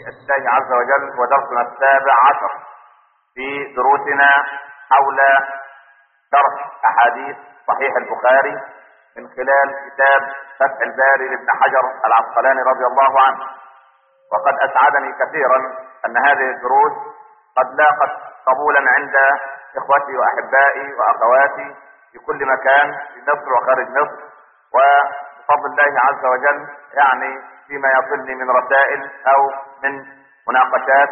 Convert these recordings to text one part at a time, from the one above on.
بمشيئة الله عز وجل ودرسنا السابع عشر في دروسنا حول شرح أحاديث صحيح البخاري من خلال كتاب فتح الباري لابن حجر العسقلاني رضي الله عنه وقد أسعدني كثيرا أن هذه الدروس قد لاقت قبولا عند إخوتي وأحبائي وأخواتي في كل مكان في مصر وخارج مصر وبفضل الله عز وجل يعني فيما يصلني من رسائل أو من مناقشات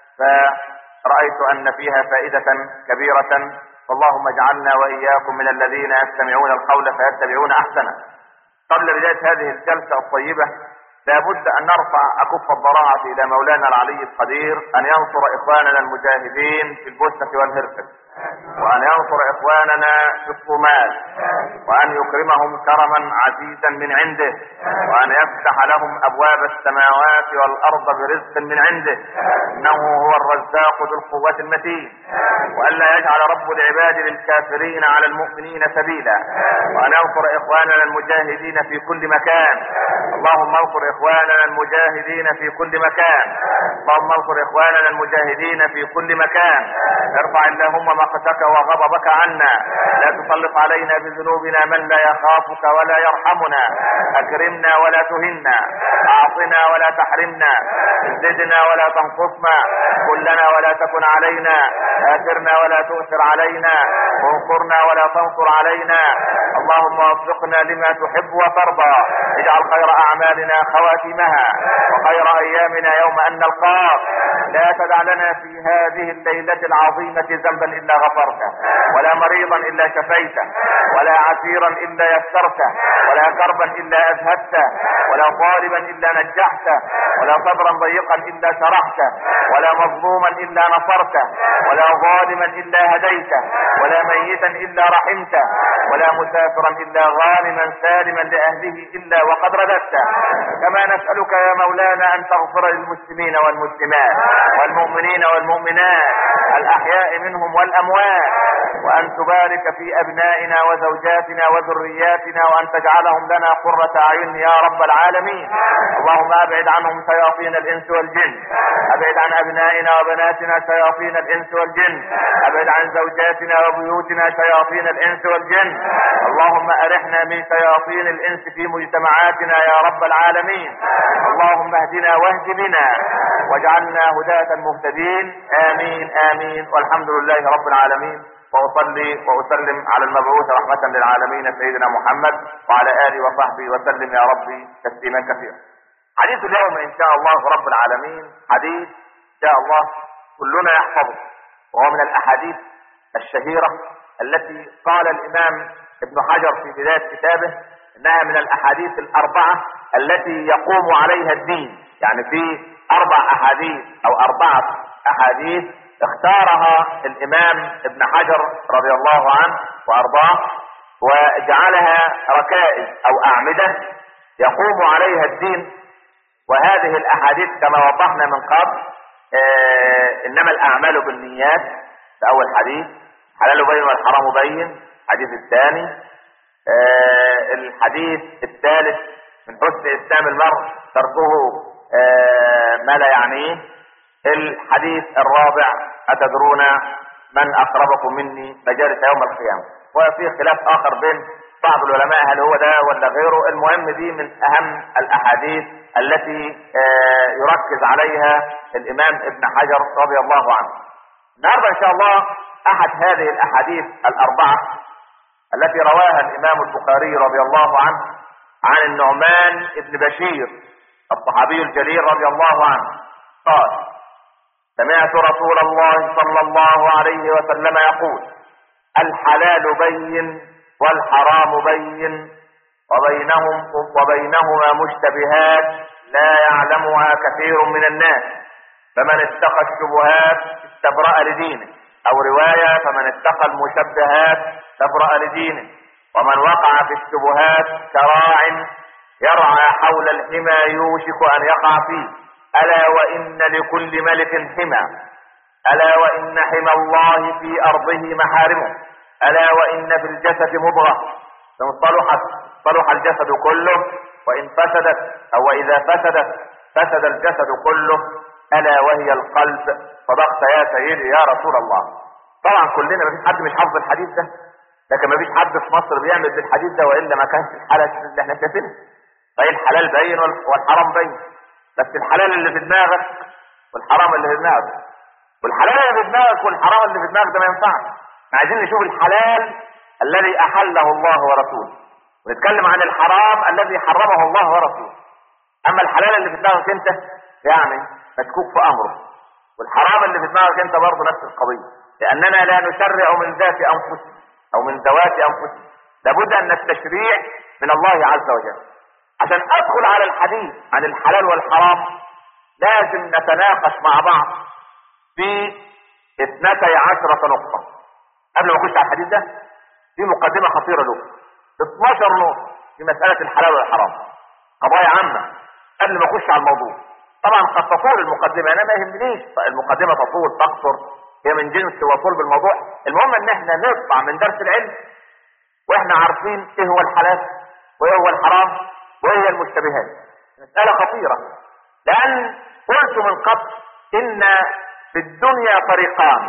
فرأيت أن فيها فائدة كبيرة فاللهم اجعلنا وإياكم من الذين يستمعون القول فيتبعون أحسنه قبل بداية هذه الجلسة الطيبة لابد أن نرفع أكف الضراعة إلى مولانا العلي القدير أن ينصر إخواننا المجاهدين في البوسنة والهرسك وأن ينصر إخواننا في الصومال وأن يكرمهم كرما عزيزا من عنده وأن يفتح لهم أبواب السماوات والأرض برزق من عنده إنه هو الرزاق ذو القوة المتين وأن لا يجعل رب العباد للكافرين على المؤمنين سبيلا وأن ينصر إخواننا المجاهدين في كل مكان اللهم انصر إخواننا المجاهدين في كل مكان اللهم انصر إخواننا المجاهدين في كل مكان ارفع اللهم مقتك وغضبك عنا لا تسلط علينا بذنوبنا من لا يخافك ولا يرحمنا أكرمنا ولا تهنا أعطنا ولا تحرمنا زدنا ولا تنقصنا كلنا ولا تكن علينا آثرنا ولا تؤثر علينا انصرنا ولا تنصر علينا اللهم وفقنا لما تحب وترضى اجعل خير أعمالنا خواتمها وخير أيامنا يوم أن نلقاك لا تدع لنا في هذه الليلة العظيمة ذنبا إلا غفرته ولا مريضا إلا شفيته ولا عسيرا إلا يسرته ولا كربا إلا أذهبته ولا طالبا إلا نجحته ولا صبرا ضيقا إلا شرحته ولا مظلوما إلا نصرته ولا ظالما إلا هديته ولا ميتا إلا رحمته ولا مسافرا إلا غانما سالما لأهله إلا وقد رددته كما نسألك يا مولانا أن تغفر للمسلمين والمسلمات والمؤمنين والمؤمنات الأحياء منهم والأموات وأن تبارك في أبنائنا وزوجاتنا وذرياتنا وأن تجعلهم لنا قرة أعين يا رب العالمين اللهم أبعد عنهم شياطين الإنس والجن أبعد عن أبنائنا وبناتنا شياطين الإنس والجن أبعد عن زوجاتنا وبيوتنا شياطين الإنس والجن اللهم أرحنا من شياطين الإنس في مجتمعاتنا يا رب العالمين اللهم اهدنا واهد بنا واجعلنا هداة مهتدين آمين آمين والحمد لله رب العالمين وأصلي وأسلم على المبعوث رحمة للعالمين سيدنا محمد وعلى آله وصحبه وسلم يا ربي تسليما كثيرا حديث اليوم إن شاء الله رب العالمين حديث إن شاء الله كلنا يحفظه وهو من الأحاديث الشهيرة التي قال الإمام ابن حجر في بداية كتابه إنها من الأحاديث الأربعة التي يقوم عليها الدين يعني في أربع أحاديث أو أربعة أحاديث اختارها الامام ابن حجر رضي الله عنه وارضاه وجعلها ركائز او اعمدة يقوم عليها الدين وهذه الاحاديث كما وضحنا من قبل آه انما الاعمال بالنيات في اول حديث حلال بين والحرام بين الحديث الثاني آه الحديث الثالث من حسن اسلام المرء تركه آه ما لا يعنيه الحديث الرابع أتدرون من أقربكم مني مجالس يوم القيامة وفي خلاف آخر بين بعض العلماء هل هو ده ولا غيره المهم دي من أهم الأحاديث التي يركز عليها الإمام ابن حجر رضي الله عنه النهارده إن شاء الله أحد هذه الأحاديث الأربعة التي رواها الإمام البخاري رضي الله عنه عن النعمان ابن بشير الصحابي الجليل رضي الله عنه قال سمعت رسول الله صلى الله عليه وسلم يقول الحلال بين والحرام بين وبينهم وبينهما مشتبهات لا يعلمها كثير من الناس فمن اتقى الشبهات استبرأ لدينه او رواية فمن اتقى المشبهات استبرأ لدينه ومن وقع في الشبهات كراع يرعى حول الحمى يوشك ان يقع فيه ألا وإن لكل ملك حمى ألا وإن حمى الله في أرضه محارمه ألا وإن في الجسد مضغة إن صلحت صلح الجسد كله وإن فسدت أو إذا فسدت فسد الجسد كله الا وهي القلب صدقت يا سيدي يا رسول الله طبعا كلنا مفيش حد مش حافظ الحديث ده لكن مفيش حد في مصر بيعمل بالحديث ده والا ما كانش الحاله اللي احنا شايفينها فهي الحلال باين والحرام باين بس الحلال اللي في دماغك والحرام اللي في دماغك والحلال اللي في دماغك والحرام اللي في دماغك ده ما ينفعش عايزين نشوف الحلال الذي احله الله ورسوله ونتكلم عن الحرام الذي حرمه الله ورسوله اما الحلال اللي في دماغك انت يعني مشكوك في امره والحرام اللي في دماغك انت برضه نفس القضيه لاننا لا نشرع من ذات انفسنا او من ذوات انفسنا لابد ان التشريع من الله عز وجل عشان ادخل على الحديث عن الحلال والحرام لازم نتناقش مع بعض في اثنتي عشرة نقطة قبل ما اخش على الحديث ده في مقدمة خطيرة له 12 نقطة في مسألة الحلال والحرام قضايا عامة قبل ما اخش على الموضوع طبعا قد تطول المقدمة انا ما يهمنيش المقدمة تطول تقصر هي من جنس وصول بالموضوع المهم ان احنا نطلع من درس العلم واحنا عارفين ايه هو الحلال وايه هو الحرام وايه هي المشتبهات مسألة خطيرة لان قلت من قبل ان في الدنيا طريقان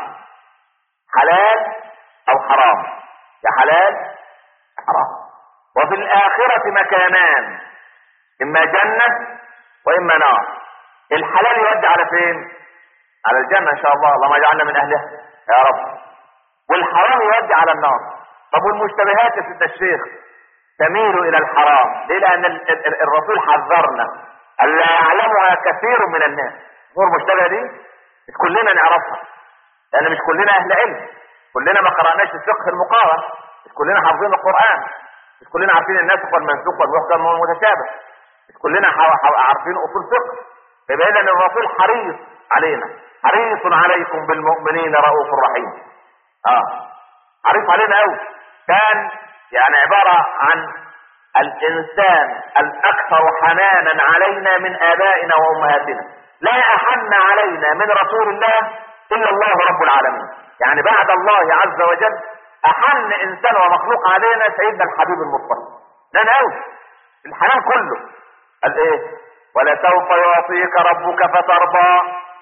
حلال او حرام يا حلال يا حرام وفي الاخرة مكانان اما جنة واما نار الحلال يودي على فين على الجنة ان شاء الله اللهم اجعلنا من اهلها يا رب والحرام يودي على النار طب والمشتبهات يا سيد الشيخ تميل الى الحرام ليه لان ال- ال- الرسول حذرنا الا يعلمها كثير من الناس امور مشتبهه دي مش كلنا نعرفها لان مش كلنا اهل علم كلنا ما قراناش الفقه المقارن مش كلنا حافظين القران مش كلنا عارفين الناسخ والمنسوخ والمحكم والمتشابه مش كلنا حا- حا- عارفين اصول فقه يبقى اذا الرسول حريص علينا حريص عليكم بالمؤمنين رؤوف رحيم اه حريص علينا قوي كان يعني عبارة عن الإنسان الأكثر حنانا علينا من آبائنا وأمهاتنا لا أحن علينا من رسول الله إلا الله رب العالمين يعني بعد الله عز وجل أحن إنسان ومخلوق علينا سيدنا الحبيب المصطفى لأن قوي الحنان كله قال إيه ولسوف يعطيك ربك فترضى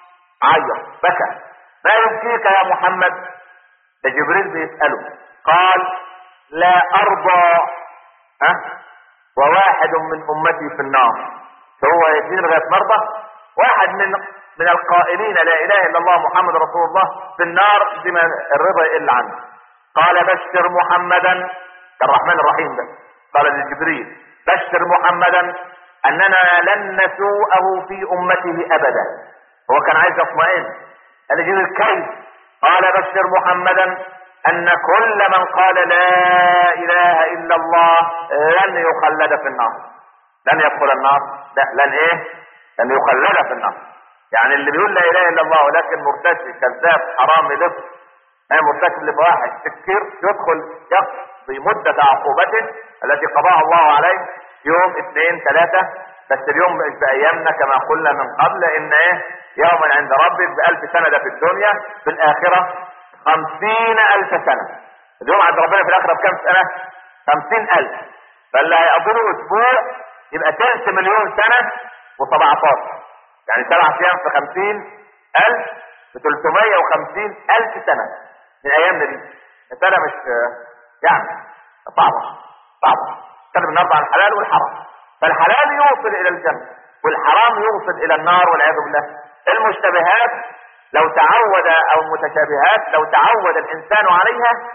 عيط بكى ما يبكيك يا محمد ده جبريل بيسأله قال لا أرضى ها وواحد من أمتي في النار هو يدين لغاية مرضى واحد من من القائلين لا إله إلا الله محمد رسول الله في النار بما الرضا يقل عنه قال بشر محمدا الرحمن الرحيم ده قال لجبريل بشر محمدا أننا لن نسوءه في أمته أبدا هو كان عايز يطمئن قال جبريل كيف قال بشر محمدا ان كل من قال لا اله الا الله لن يخلد في النار لن يدخل النار لا لن ايه لن يخلد في النار يعني اللي بيقول لا اله الا الله ولكن مرتشي كذاب حرامي لص اي مرتكب لفواحش تفكير يدخل يقضي مدة عقوبته التي قضاها الله عليه يوم اثنين ثلاثة بس اليوم مش بأيامنا كما قلنا من قبل إن إيه يوما عند ربك بألف سنة ده في الدنيا في الآخرة خمسين ألف سنة اليوم عند ربنا في الآخرة بكم سنة خمسين ألف فاللي هيقضوا له أسبوع يبقى تلت مليون سنة و17 يعني سبع أيام في خمسين ألف في 350 ألف سنة من أيامنا دي مسألة مش يعني صعبة صعبة نتكلم النهارده عن الحلال والحرام فالحلال يوصل إلى الجنة والحرام يوصل إلى النار والعياذ بالله المشتبهات لو تعود أو المتشابهات لو تعود الإنسان عليها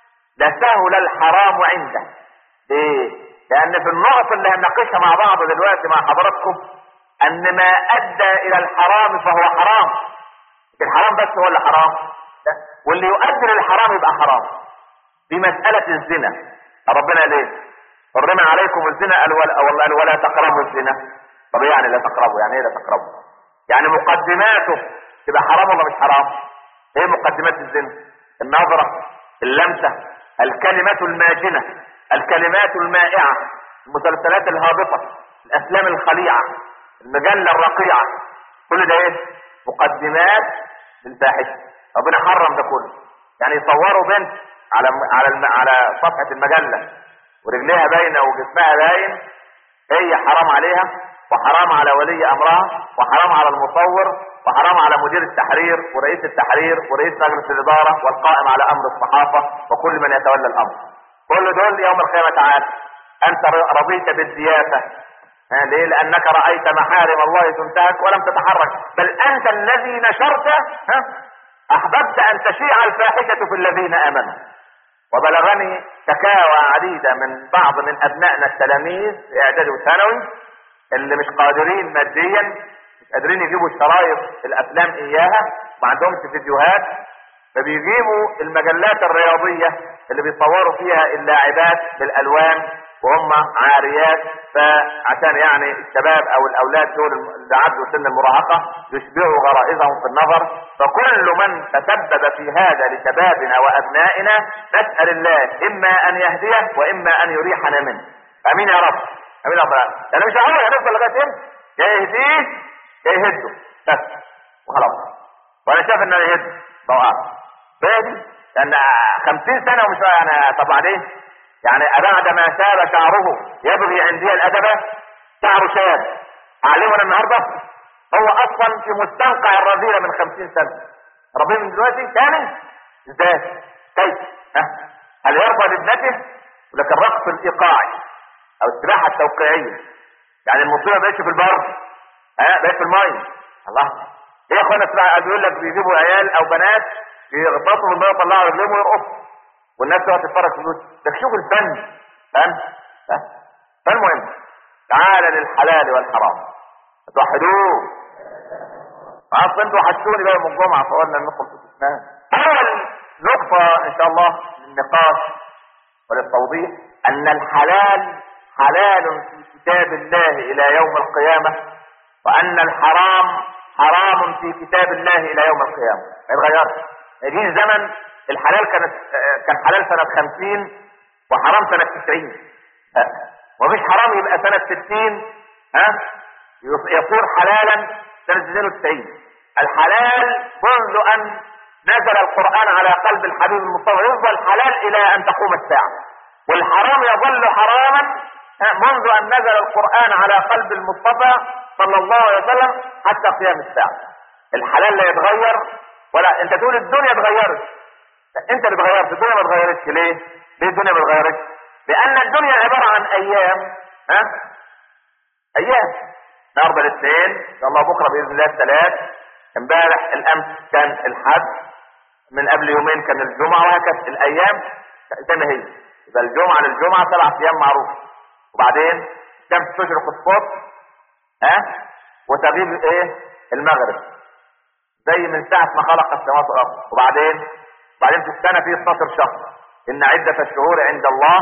لسهل الحرام عنده ليه؟ لأن في النقط اللي هنناقشها مع بعض دلوقتي مع حضراتكم أن ما أدى إلى الحرام فهو حرام الحرام بس هو اللي حرام لا. واللي يؤدي للحرام يبقى حرام في مسألة الزنا ربنا ليه حرم عليكم الزنا قال ولا, ولا, ولا تقربوا الزنا طب إيه يعني لا تقربوا يعني ايه لا تقربوا يعني مقدماته تبقى حرام ولا مش حرام ايه مقدمات الزنا النظرة اللمسة الكلمة الماجنة الكلمات المائعة المسلسلات الهابطة الافلام الخليعة المجلة الرقيعة كل ده ايه مقدمات للفاحشة ربنا حرم ده كله يعني يصوروا بنت على على الم... على صفحة المجلة ورجليها باينة وجسمها باين هي حرام عليها وحرام على ولي امرها وحرام على المصور وحرام على مدير التحرير ورئيس التحرير ورئيس مجلس الاداره والقائم على امر الصحافه وكل من يتولى الامر كل دول يوم القيامه تعالى انت رضيت بالزيافه ها ليه لانك رايت محارم الله تنتهك ولم تتحرك بل انت الذي نشرت ها احببت ان تشيع الفاحشه في الذين امنوا وبلغني شكاوى عديده من بعض من ابنائنا التلاميذ في اعدادي وثانوي اللي مش قادرين ماديا مش قادرين يجيبوا شرايط الافلام اياها ما عندهمش فيديوهات فبيجيبوا المجلات الرياضيه اللي بيصوروا فيها اللاعبات بالالوان وهم عاريات فعشان يعني الشباب او الاولاد دول اللي عدوا سن المراهقه يشبعوا غرائزهم في النظر فكل من تسبب في هذا لشبابنا وابنائنا نسال الله اما ان يهديه واما ان يريحنا منه امين يا رب امين يا رب انا مش هقول هنفضل لغايه امتى يا يهديه يا يهده بس وخلاص وانا شايف انه يهد ضوء بادي لان 50 سنه ومش انا طب بعدين يعني أبعد ما شاب شعره يبغي عندي الأدب شعر شاب أعلمنا النهاردة هو أصلا في مستنقع الرذيلة من خمسين سنة ربنا من دلوقتي ثاني ازاي كيف ها هل يرضى لابنته ولكن الرقص الإيقاعي أو السباحة التوقيعية يعني المصيبة بقتش في البر ها بقت في المية الله ايه يا اخوانا بيقول لك بيجيبوا عيال او بنات يغطسوا في الميه يطلعوا رجليهم ويرقصوا والناس تقعد تتفرج في الوش ده شوف الفن فن فالمهم تعالى للحلال والحرام توحدوه اصل انتوا وحشتوني بقى من الجمعه فقلنا ندخل في الاسلام اول نقطه ان شاء الله للنقاش وللتوضيح ان الحلال حلال في كتاب الله الى يوم القيامه وان الحرام حرام في كتاب الله الى يوم القيامه ما يتغيرش يجي زمن الحلال كانت كان حلال سنة خمسين وحرام سنة تسعين ومفيش حرام يبقى سنة ستين ها يصير حلالا سنة 92 الحلال منذ ان نزل القرآن على قلب الحبيب المصطفى يفضل حلال الى ان تقوم الساعة والحرام يظل حراما منذ ان نزل القرآن على قلب المصطفى صلى الله عليه وسلم حتى قيام الساعة الحلال لا يتغير ولا انت تقول الدنيا اتغيرت انت اللي اتغيرت الدنيا ما اتغيرتش ليه ليه الدنيا ما اتغيرتش لان الدنيا عباره عن ايام ها ايام النهارده الاثنين ان شاء الله بكره باذن الله الثلاث امبارح الامس كان الحد من قبل يومين كان الجمعه وهكذا الايام زي ما هي يبقى الجمعه للجمعه سبع ايام معروف وبعدين الشمس تشرق الصبح ها وتغيب ايه المغرب زي من ساعه ما خلق السماوات والارض وبعدين بعدين في السنة فيه 12 شهر إن عدة الشهور عند الله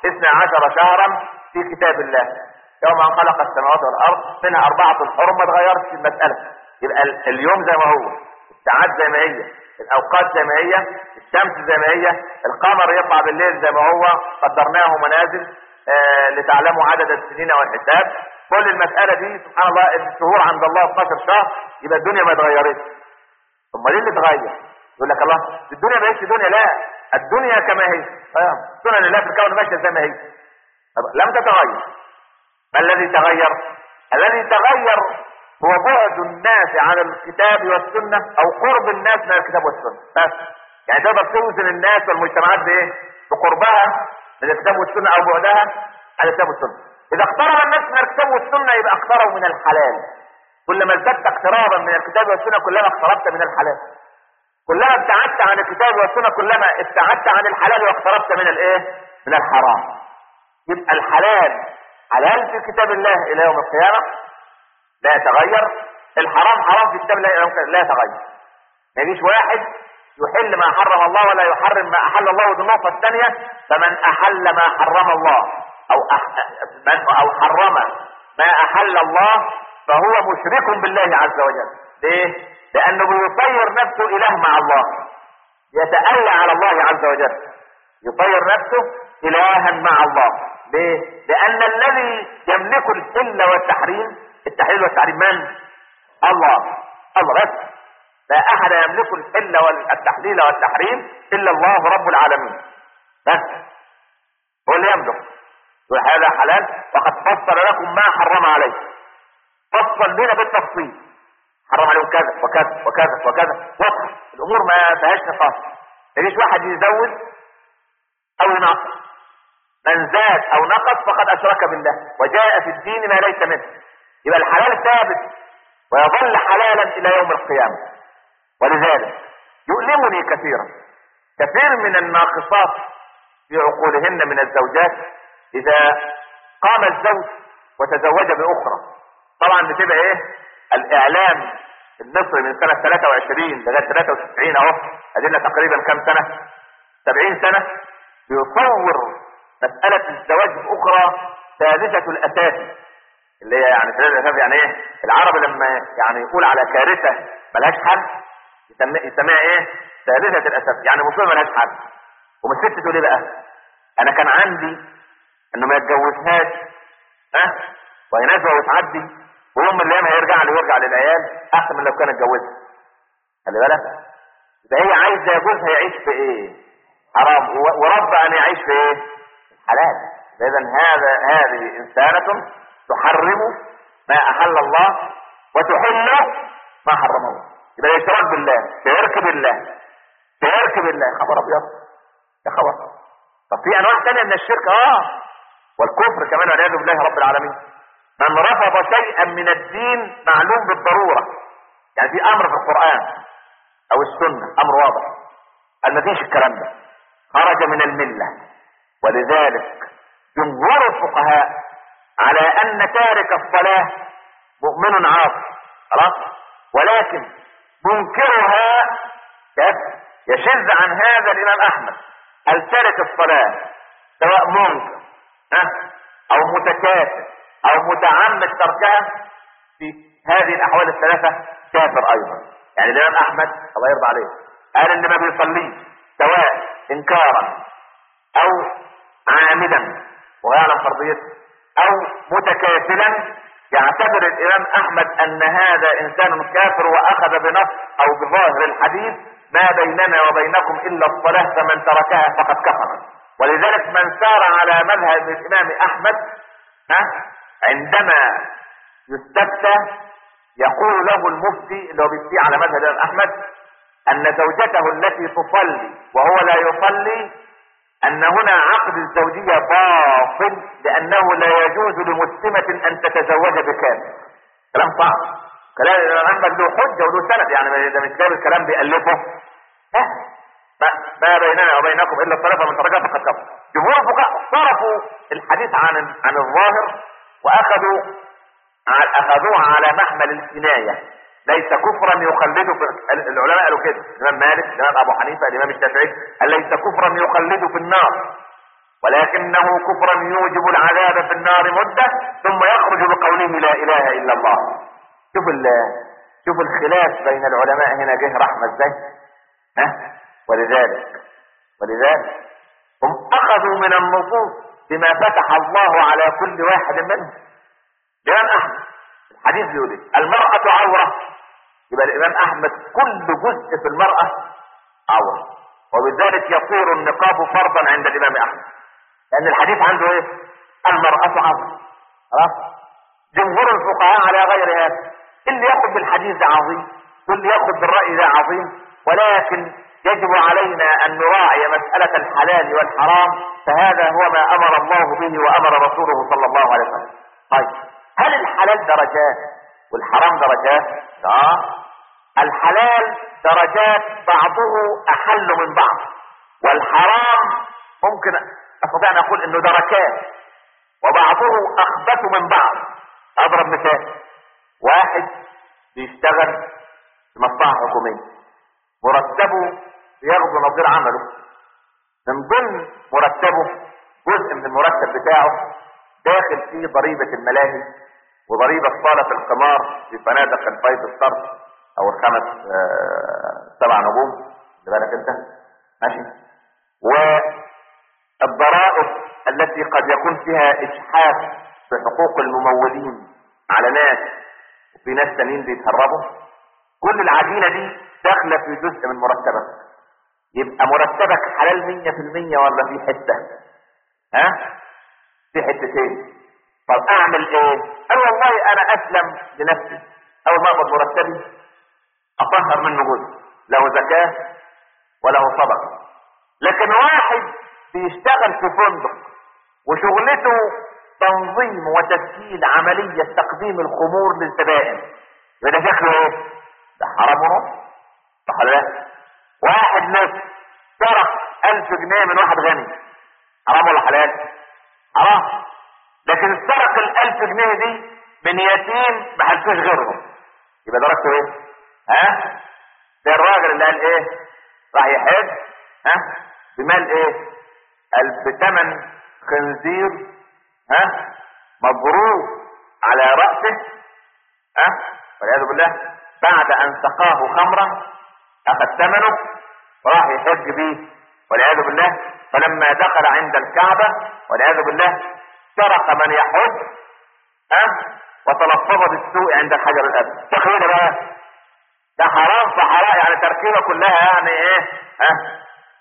12 شهرا في كتاب الله يوم أن خلق السماوات والأرض منها أربعة الحرم ما تغيرش في المسألة يبقى اليوم زي ما هو الساعات زي ما هي الأوقات زي ما هي الشمس زي ما هي القمر يطلع بالليل زي ما هو قدرناه منازل آه لتعلموا عدد السنين والحساب كل المسألة دي سبحان الله الشهور عند الله 12 شهر يبقى الدنيا ما اتغيرتش امال ايه اللي اتغير؟ يقول لك الله الدنيا ما هيش دنيا لا الدنيا كما هي سنن الله في الكون ماشيه زي ما هي لم تتغير ما الذي تغير الذي تغير هو بعد الناس عن الكتاب والسنة او قرب الناس من الكتاب والسنة بس يعني تقدر توزن الناس والمجتمعات بايه بقربها من الكتاب والسنة او بعدها عن الكتاب والسنة اذا اقترب الناس من الكتاب والسنة يبقى اقتربوا من الحلال كلما ازددت اقترابا من الكتاب والسنة كلما اقتربت من الحلال كلما ابتعدت عن الكتاب والسنه كلما ابتعدت عن الحلال واقتربت من الايه من الحرام يبقى الحلال حلال في كتاب الله الى يوم القيامه لا يتغير الحرام حرام في كتاب الله الى يوم القيامه لا يتغير ما يجيش واحد يحل ما حرم الله ولا يحرم ما احل الله ودي النقطه الثانيه فمن احل ما حرم الله او أح... من او حرم ما احل الله فهو مشرك بالله عز وجل ليه لانه بيطير نفسه اله مع الله يتألى على الله عز وجل يطير نفسه الها مع الله ليه لان الذي يملك الحل والتحريم التحليل والتحريم من الله الله بس لا احد يملك الحل والتحليل والتحريم الا الله رب العالمين بس هو اللي يملك هذا حلال وقد فسر لكم ما حرم عليكم فصل لنا بالتفصيل حرم عليهم كذا وكذا وكذا وكذا واضحه الامور ما فيهاش نقاش ما يجيش واحد يزود او ينقص من زاد او نقص فقد اشرك بالله وجاء في الدين ما ليس منه يبقى الحلال ثابت ويظل حلالا الى يوم القيامه ولذلك يؤلمني كثيرا كثير من الناقصات في عقولهن من الزوجات اذا قام الزوج وتزوج باخرى طبعا بتبقى ايه الاعلام المصري من سنة 23 لغاية 93 اهو ادينا تقريبا كم سنة 70 سنة بيصور مسألة الزواج باخرى ثالثة الاساس اللي هي يعني ثالثة الاساس يعني ايه العرب لما يعني يقول على كارثة ملهاش حل يسمي يسميها ايه ثالثة الاساس يعني مصيبة ملهاش حل ومن تقول ايه بقى انا كان عندي انه ما يتجوزهاش ها ويناسبها وتعدي ويوم من الايام هيرجع لي ويرجع للعيال احسن من لو كان اتجوزها خلي بالك ده هي عايزه جوزها يعيش في ايه حرام و- ورب ان يعيش في ايه حلال اذا هذا هذه انسانه تحرم ما احل الله وتحل ما حرم الله يبقى الاشراك بالله شرك بالله شرك بالله يا خبر ابيض يا خبر طب في انواع ثانيه من الشرك اه والكفر كمان والعياذ بالله رب العالمين من رفض شيئا من الدين معلوم بالضروره يعني في امر في القران او السنه امر واضح قال ما فيش الكلام ده خرج من المله ولذلك جمهور الفقهاء على ان تارك الصلاه مؤمن عاصي خلاص ولكن منكرها كافر يشذ عن هذا الامام احمد هل تارك الصلاه سواء منكر ها او متكاسل او متعمد تركها في هذه الاحوال الثلاثه كافر ايضا يعني الامام احمد الله يرضى عليه قال اللي ما بيصليش سواء انكارا او عامدا ويعلم فرضيته او متكاسلا يعتبر الامام احمد ان هذا انسان كافر واخذ بنص او بظاهر الحديث ما بيننا وبينكم الا الصلاه فمن تركها فقد كفر ولذلك من سار على مذهب الامام احمد ها عندما يستفتى يقول له المفتي اللي هو بيفتي على مذهب الامام احمد ان زوجته التي تصلي وهو لا يصلي ان هنا عقد الزوجية باطل لانه لا يجوز لمسلمة ان تتزوج بكافر كلام صعب كلام الامام احمد له حجة وله سند يعني ده مش جايب الكلام بيألفه لا ما, ما بيننا وبينكم الا الصلاة فمن تركها فقد كفر جمهور الفقهاء صرفوا الحديث عن عن الظاهر واخذوا ع- اخذوه على محمل الكناية ليس كفرا يخلده في العلماء قالوا كده الامام مالك الامام ابو حنيفه الامام الشافعي قال ليس كفرا يخلده في النار ولكنه كفرا يوجب العذاب في النار مده ثم يخرج بقوله لا اله الا الله شوف ال شوف الخلاف بين العلماء هنا جه رحمه ازاي ها ولذلك ولذلك هم اخذوا من النصوص بما فتح الله على كل واحد منهم الامام احمد الحديث بيقول ايه المرأة عورة يبقى الامام احمد كل جزء في المرأة عورة وبذلك يصير النقاب فرضا عند الامام احمد لان الحديث عنده ايه المرأة عورة خلاص جمهور الفقهاء على غير هذا اللي ياخذ بالحديث ده عظيم واللي ياخذ بالرأي ده عظيم ولكن يجب علينا ان نراعي مسألة الحلال والحرام فهذا هو ما امر الله به وامر رسوله صلى الله عليه وسلم طيب هل الحلال درجات والحرام درجات اه الحلال درجات بعضه احل من بعض والحرام ممكن استطيع ان اقول انه دركات وبعضه اخبث من بعض اضرب مثال واحد بيشتغل في مصلحه حكوميه مرتبه بياخد نظير عمله من ضمن مرتبه جزء من المرتب بتاعه داخل فيه ضريبة الملاهي وضريبة صالة القمار في فنادق الفايف ستار او الخمس آه، سبع نجوم خد بالك انت ماشي والضرائب التي قد يكون فيها اجحاف بحقوق الممولين على ناس وفي ناس تانيين بيتهربوا كل العجينة دي داخلة في جزء من مرتبك يبقى مرتبك حلال مية في المية ولا في حتة ها في حتتين طب اعمل ايه قال والله انا اسلم لنفسي اول ما اقبض مرتبي اطهر منه جزء له زكاه وله صدقه لكن واحد بيشتغل في فندق وشغلته تنظيم وتسجيل عملية تقديم الخمور للزبائن يبقى ده شكله ايه؟ ده حرام ونص صح ولا لا؟ واحد نص سرق ألف جنيه من واحد غني حرام ولا حلال؟ حرام لكن سرق الألف جنيه دي من يتيم ما حلفوش غيرهم يبقى درجته ايه؟ ها؟ ده الراجل اللي قال ايه؟ راح يحج ها؟ بمال ايه؟ قال بثمن خنزير ها؟ مبروك على رأسه ها؟ والعياذ بالله بعد ان سقاه خمرا اخذ ثمنه وراح يحج به والعياذ بالله فلما دخل عند الكعبة والعياذ بالله سرق من يحج ها وتلفظ بالسوء عند الحجر الاسود تخيل بقى ده حرام في حرام يعني تركيبه كلها يعني ايه ها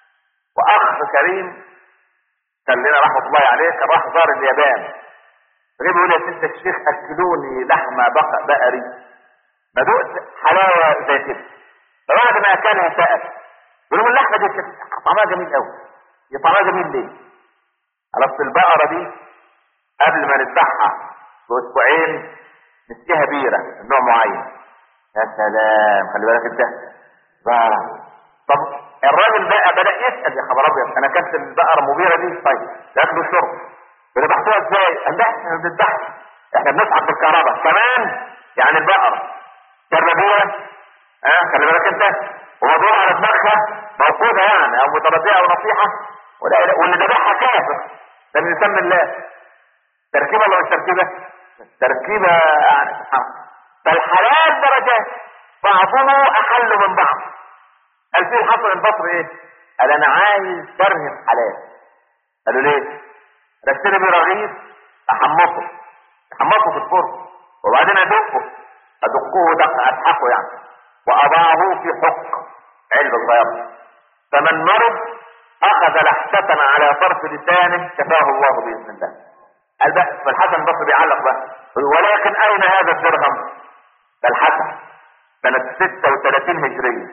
واخ كريم كان لنا رحمه الله عليه كان راح زار اليابان فجاي بيقول يا سيدنا الشيخ اكلوني لحمه بق- بقري ما دقت حلاوه زي كده فبعد ما اكلها سأل يقول لهم اللحمه دي كانت طعمها جميل قوي هي طعمها جميل ليه؟ على اصل البقره دي قبل ما نذبحها باسبوعين نسقيها بيره من نوع معين يا سلام خلي بالك انت بقى. طب الراجل بقى بدا يسال يا خبر ابيض انا كانت البقره مبيره دي طيب ياكلوا الشرب ذبحتوها ازاي؟ قال لا احنا ما بنذبحش احنا بنسحب بالكهرباء كمان يعني البقره كربوها ها خلي بالك انت ومدور على دماغها موقوفه يعني او مترديه او نصيحه ولا لا واللي ذبحها كافر ده من يسمي الله تركيبه ولا مش تركيبه؟ تركيبه يعني سبحان الله. فالحلال درجات بعضه احل من بعض قال فيه الحسن البصري ايه؟ قال انا عايز درهم حلال قالوا ليه؟ رسل بيه رغيف احمصه احمصه في الفرن وبعدين ادقه ادقه دق اسحقه يعني واضعه في حق علبه صغيره فمن مرض اخذ لحسة على طرف لسانه شفاه الله باذن الله قال بقى فالحسن البصري بيعلق بقى ولكن اين هذا الدرهم؟ ده الحسن سنة 36 هجرية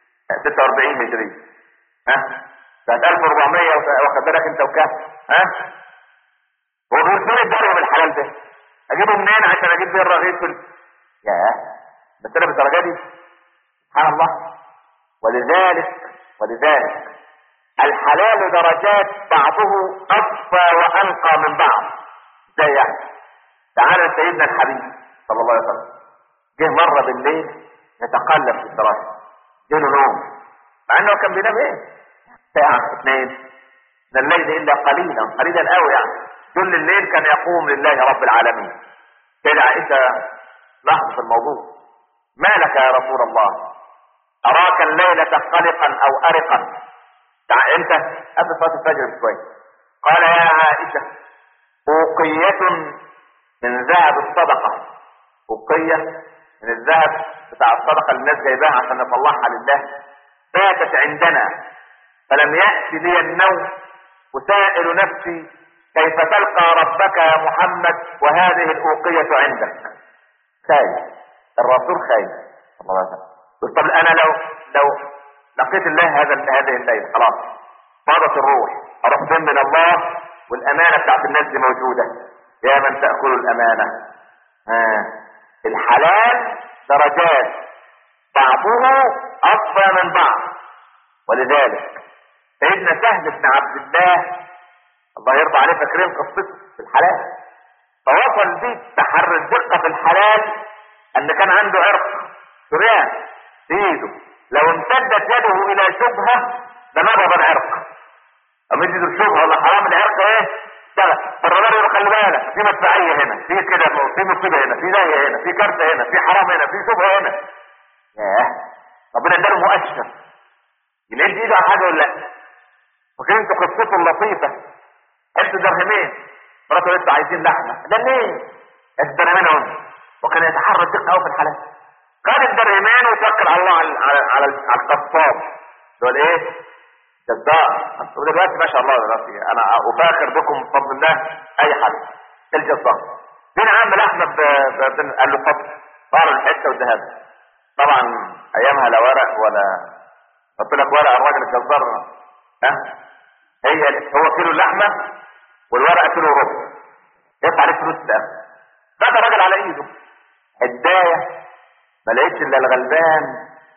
46 هجرية ها سنة 1400 واخد بالك انت وكام ها هو بيقول فين الدرهم الحلال ده اجيبه منين عشان اجيب بيه الرغيف ال- يا بس انا بالدرجه دي سبحان الله ولذلك ولذلك الحلال درجات بعضه اصفى وانقى من بعض زي يعني تعالى سيدنا الحبيب صلى الله عليه وسلم جه مره بالليل يتقلب في الفراش جاله نوم مع انه كان بينام ايه ساعه اثنين من الليل الا قليلا قليلا قوي يعني كل الليل كان يقوم لله رب العالمين سيدة عائشة لاحظ في الموضوع ما لك يا رسول الله أراك الليلة قلقا أو أرقا تع- أنت قبل صلاة الفجر بشوية قال يا عائشة أوقية من ذهب الصدقة أوقية من الذهب بتاع الصدقة اللي الناس جايباها عشان نطلعها لله باتت عندنا فلم يأتي لي النوم أسائل نفسي كيف تلقى ربك يا محمد وهذه الأوقية عندك خايف الرسول خايف صلى الله عليه وسلم يقول طب انا لو لو لقيت الله هذا هذه الليل خلاص فاضت الروح اروح فين من الله والامانه بتاعت الناس دي موجوده يا من تاكل الامانه ها الحلال درجات بعضه اصفى من بعض ولذلك سيدنا سهل بن عبد الله الله يرضى عليه فاكرين قصته في الحلال فوصل بيه تحري الدقه في الحلال ان كان عنده عرق سريان في ايده لو امتدت يده الى شبهه لنبض العرق اما يجي الشبهه ولا حرام العرق ايه اشتغل فالرجال يقول خلي بالك في مدفعيه هنا في كده في مصيبه هنا في زي هنا في كارثه هنا في حرام هنا في شبهه هنا ياه ربنا اداله مؤشر يمد ايده على حاجه ولا لا فاكرين انتوا قصته اللطيفه حته درهمين مراته لسه عايزين لحمه ده ليه؟ الدرهمين اهو وكان يتحرى الدقه قوي في الحلال خد الدرهمين وتوكل على الله على على على, على القصاب دول ايه؟ جزار انتوا دلوقتي ما شاء الله دلوقتي انا افاخر بكم بفضل الله اي حد الجزار فين يا عم لحمه ب... ب... ب... قال له اتفضل طار الحته والذهب طبعا ايامها لا ورق ولا قلت لك ورق الراجل الجزار ها هي هو كيلو اللحمه والورقه كيلو وربع يدفع عليك فلوس ده بقى الراجل على ايده حدايه ما لقيتش الا الغلبان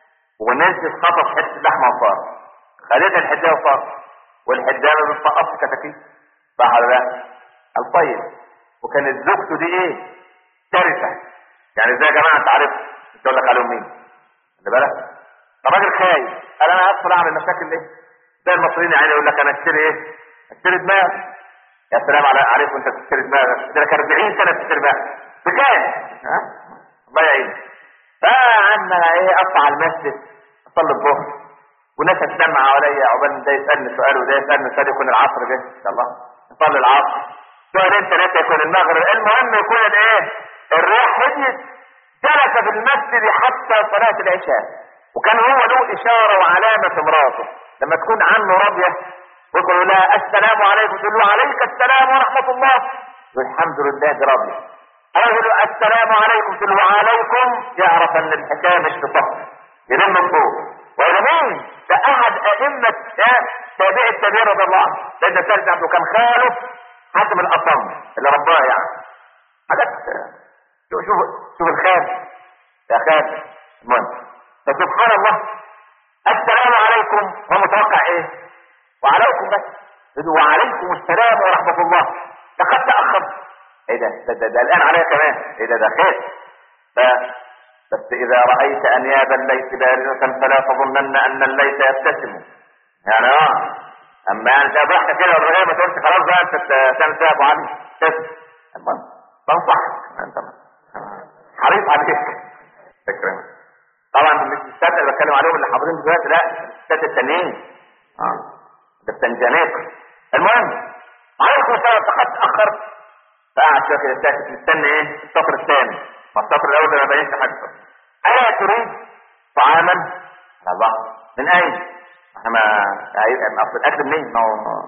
ونزل خطف حته لحمه وصار خدتها الحدايه وصار والحدايه ما بتسقطش كتاكيت صح ولا لا؟ قال طيب وكانت زوجته دي ايه؟ شرسه يعني ازاي يا جماعه انت عارف مش اقول لك عليهم مين؟ خلي بالك الراجل خايف قال انا هدخل اعمل مشاكل ليه؟ زي المصريين يعني يقول لك انا اشتري ايه؟ اشتري دماغ يا سلام على عليك وانت بتشتري دماغ ده لك 40 سنه بتشتري دماغ بكام؟ ها؟ الله يعينك فعندنا ايه اطلع المسجد اصلي الظهر وناس تجمع حواليا عقبال ده يسالني سؤال وده يسالني سؤال يكون العصر جه ان شاء الله نصلي العصر سؤالين ثلاثه يكون المغرب المهم يكون الايه الريح هديت جلس في المسجد حتى صلاه العشاء وكان هو له اشاره وعلامه في مراته لما تكون عنه راضيه يقول لها السلام عليكم تقول له عليك السلام ورحمه الله يقول الحمد لله دي راضيه اقول له السلام عليكم تقول له عليكم يعرف ان الحكايه مش في صف يلم الصوت وإذا مين؟ ده أحد أئمة تابع التابعين رضي الله عنه لأن الثالث عنده كان خاله حاتم الأصم اللي رباه يعني حاجات شوف شوف شوف الخال يا خال المهم فسبحان الله السلام عليكم هو متوقع ايه؟ وعليكم بس وعليكم السلام ورحمة الله لقد تأخر ايه ده ده, ده, ده الآن عليا كمان ايه ده ده خير ف بس إذا رأيت أنياب الليث باردة فلا تظنن أن الليث يبتسم يعني اه أما يعني انت ضحك كده والرجاء ما تقولش خلاص بقى أنت تنسى أبو علي تسم بنصحك أنت حريص عليك فكرة طبعا مش الستات اللي بتكلم عليهم اللي حاضرين دلوقتي لا الستات التانيين اه ده التنجانيق المهم عليكم السلام لقد تأخرت فقعد شوية كده ساكت مستني ايه السطر الثاني والسطر الاول ده ما بينش حاجه الا تريد طعاما الله من اين احنا ما ما اصل الاكل منين ما هو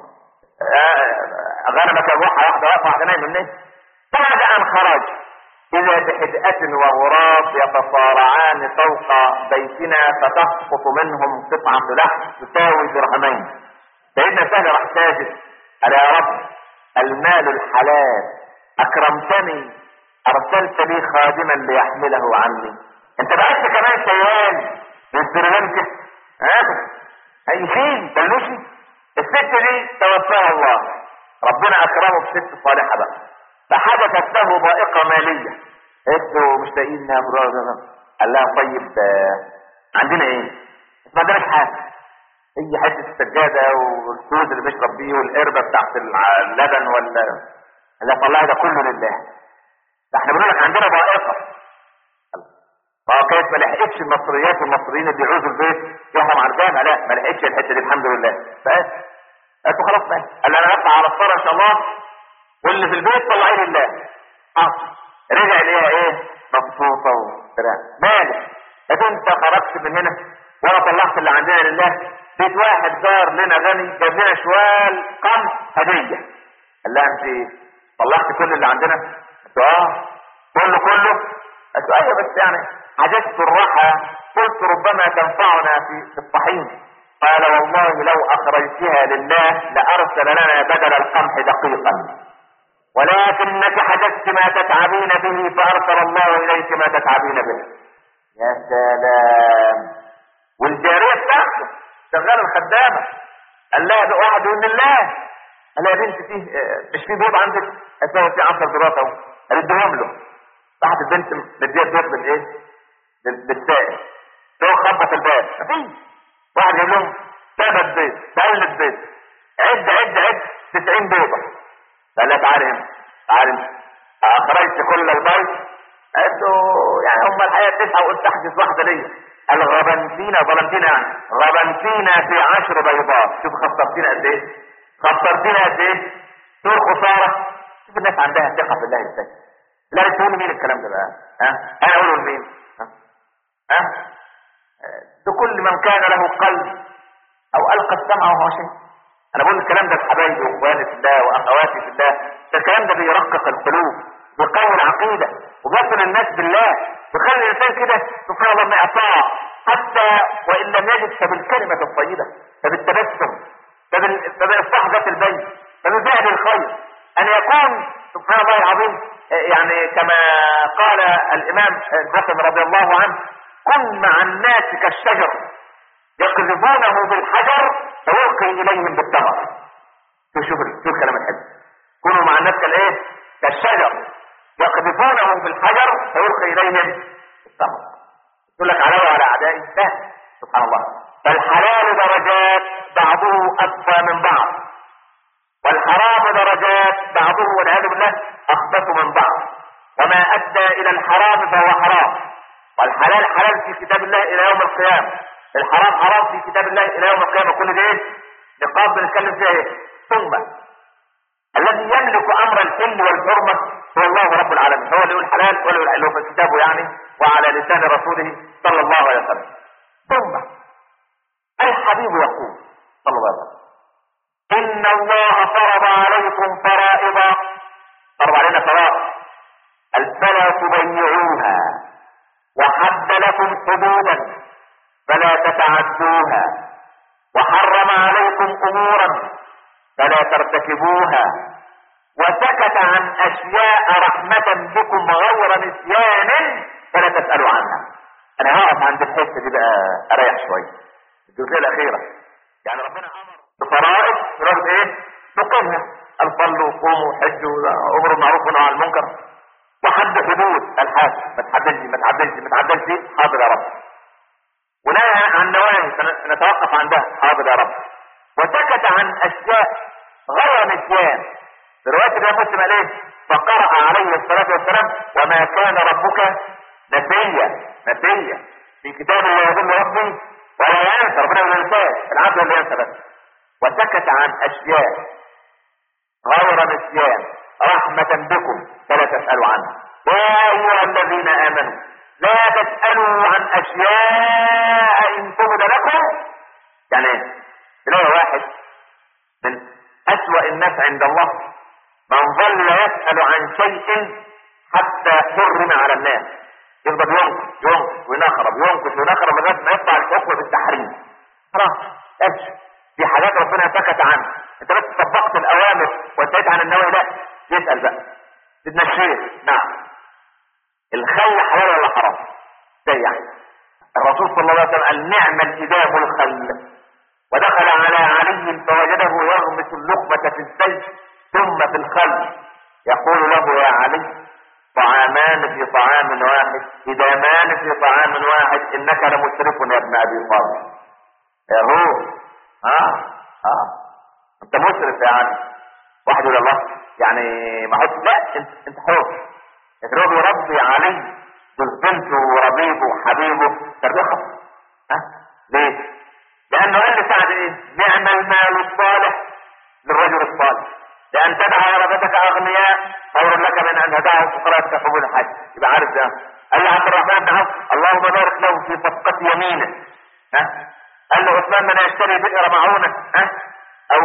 غنمك روحها واحده واقفه واحده نايمه منين بعد ان خرج اذا بحدأة وغراب يتصارعان فوق بيتنا فتسقط منهم قطعة لحم تساوي درهمين سيدنا سهل راح ساجد قال يا رب المال الحلال اكرمتني ارسلت لي خادما ليحمله عني انت بعت كمان شيئان من سريلانكا ها هيشيل بلوشي الست دي توفاها الله ربنا اكرمه بست صالحه بقى فحدثت له ضائقه ماليه قلت له مش لاقيين قال لها طيب عندنا ايه؟ ما عندناش حاجه هي حته السجاده والسود اللي بيشرب بيه والقربه بتاعت اللبن ولا لا والله ده كله لله ده احنا بنقول لك عندنا ضائقه اه كانت ما لحقتش المصريات والمصريين اللي بيعوزوا البيت يحرم على الجامع لا ما لحقتش الحته دي الحمد لله بس قالت له خلاص ماشي قال انا هطلع على الصلاه ان شاء الله واللي في البيت طلعيه لله اه رجع ليها ايه مبسوطه وبتاع مالك لكن انت خرجت من هنا وانا طلعت اللي عندنا لله بيت واحد دار لنا غني جاب لنا شوال قمح هديه قال لها انت طلعت كل اللي عندنا قلت اه كله كله قلت ايوه بس يعني حجزت الراحة قلت ربما تنفعنا في في الطحين قال والله لو اخرجتها لله لارسل لنا بدل القمح دقيقا ولكنك حجزت ما تتعبين به فارسل الله اليك ما تتعبين به يا سلام والجارية بتاعته شغالة الخدامة قال لها ده واحد من الله قال لها يا بنت فيه مش في بيض عندك؟ قالت له في 10 بيضات اهو قال اديهم له راحت البنت مديها البيض بالايه؟ بالسائل هو خبط الباب مفيش واحد يقول لهم ثلاث بيض ثلاث بيض عد عد عد 90 بيضة قال لها تعالى هنا تعالى هنا اخرجت كل البيض قالت له يعني هم الحقيقه تسعه وقلت احجز واحده ليا قال غبنتينا ظلمتينا يعني غبنتينا في عشر بيضات شوف خسرتينا قد ايه خسرتينا قد ايه دور خساره شوف الناس عندها ثقه في الله ازاي لا تقول مين الكلام ده بقى ها انا اقوله لمين ها ها ده كل من كان له قلب او القى السمع وهو شيء انا بقول الكلام ده لحبايبي واخواني في الله واخواتي في الله ده الكلام ده بيرقق القلوب بيقوي العقيده وبيصل الناس بالله بيخلي الانسان كده سبحان الله معطاء حتى وان لم يجد فبالكلمه الطيبه فبالتبسم فبال- فبالصحبه البيت فبفعل الخير ان يكون سبحان الله العظيم آه، يعني كما قال الامام الحسن رضي الله عنه كن مع الناس كالشجر يقذفونه بالحجر فيلقي اليهم بالثمر شوف شوف شوف الكلام الحلو كونوا مع الناس كالايه كالشجر يقذفونه بالحجر فيلقي اليهم الثمر يقول لك علي وعلى اعدائي لا سبحان الله فالحلال درجات بعضه اقوى من بعض والحرام درجات بعضه والعياذ بالله اخبث من بعض وما ادى الى الحرام فهو حرام والحلال حلال في كتاب الله الى يوم القيامه الحرام حرام في كتاب الله الى يوم القيامه كل ده ايه نقاط بنتكلم فيها ايه ثم الذي يملك امر الحل والحرمه هو الله رب العالمين هو اللي يقول حلال هو اللي يقول في كتابه يعني وعلى لسان رسوله صلى الله عليه وسلم ثم الحبيب يقول صلى الله عليه وسلم ان الله فرض عليكم فرائض فرض علينا فرائض فلا تضيعوها وحد لكم حدودا فلا تتعدوها وحرم عليكم امورا فلا ترتكبوها وسكت عن اشياء رحمة بكم غير نسيان فلا تسألوا عنها انا هقف عند الحتة دي بقى اريح شوية الجزئية الاخيرة يعني ربنا امر بفرائض فرائض ايه نقيمها قال صلوا وقوموا وحجوا امروا بالمعروف ونهوا عن المنكر وحد حدود الحاج ما تحددش ما تعدلش ما تعدلش حاضر يا رب ونهى عن نواهي فنتوقف عندها حاضر يا رب وسكت عن اشياء غير نسيان في روايه الامام مسلم قال ايه فقرأ عليه الصلاة والسلام وما كان ربك نسيا نسيا في كتاب لا يضل ربي ولا ينسى ربنا ما ينساش العبد اللي ينسى بس وسكت عن اشياء غير نسيان رحمة بكم فلا تسألوا عنها يا أيها الذين آمنوا لا تسألوا عن أشياء إن تبد لكم يعني ايه؟ تلاقي واحد من أسوأ الناس عند الله من ظل يسأل عن شيء حتى حرم على الناس يفضل ينقش ينقش وينخرب ينقش وينخرب لغايه ما يطلع الحكم بالتحريم خلاص ابشر في حاجات ربنا سكت عنها انت بس طبقت الاوامر وانتهيت عن النواهي لا يسال بقى سيدنا الشيخ نعم الخل حلال ولا حرام ازاي يعني الرسول صلى الله عليه وسلم قال نعم الإدام الخل ودخل على علي فوجده يغمس اللقمة في الزيت ثم في الخل يقول له يا علي طعامان في طعام واحد إدامان في طعام واحد إنك لمسرف يا ابن أبي طالب يا هو اه اه انت مسرف يا علي واحد يقول الله يعني ما حط لا انت انت حر لكن هو بيربي علي جوز بنته وربيبه وحبيبه تربيه خطأ ها ليه؟ لأنه قال لسعد إيه؟ نعم المال الصالح للرجل الصالح لأن تدع ورثتك أغنياء خير لك من أن تدعهم فقراء تقبل الحج يبقى عارف ده قال له عبد الرحمن بن عوف اللهم بارك له في صفقة يمينه ها قال له عثمان من يشتري بئر معونة ها أو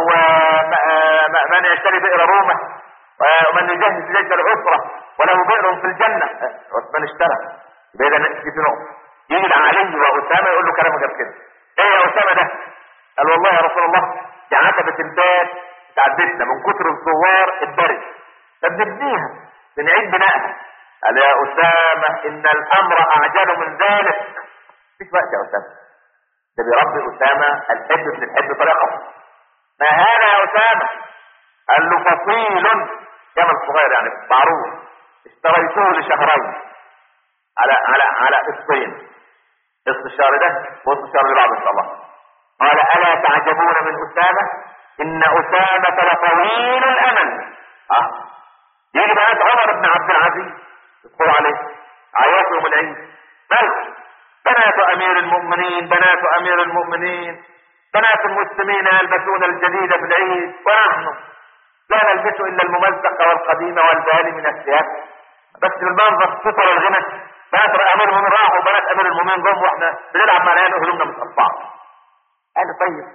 من يشتري بئر رومة ومن يجهز ليس العسرة وله بئر في الجنة عثمان اشترى يبقى اذا دي في نقطة يجي علي وأسامة يقول له كلام غير كده ايه يا أسامة ده قال والله يا رسول الله دي عتبة الباب تعدتنا من كتر الزوار اتبرد فبنبنيها بنعيد بنائها قال يا أسامة إن الأمر أعجل من ذلك مفيش وقت يا أسامة ده بيربي أسامة الحب ابن الحب طريقة ما هذا يا أسامة قال له فصيل جمل صغير يعني معروف اشتريته لشهرين على على على قسطين قسط الشهر ده وقسط الشهر اللي بعده ان شاء الله قال الا تعجبون من اسامه ان اسامه لطويل الامل اه يجي بنات عمر بن عبد العزيز يدخل عليه عياط يوم العيد مالك بنات امير المؤمنين بنات امير المؤمنين بنات المسلمين يلبسون الجديد في العيد ونحن لا نلبس الا الممزق والقديم والبالي من الثياب بس بالمنظر ستر الغنى بنات امير المؤمنين راحوا وبنات امير المؤمنين جم واحنا بنلعب مع العيال هدومنا متقطعه قال طيب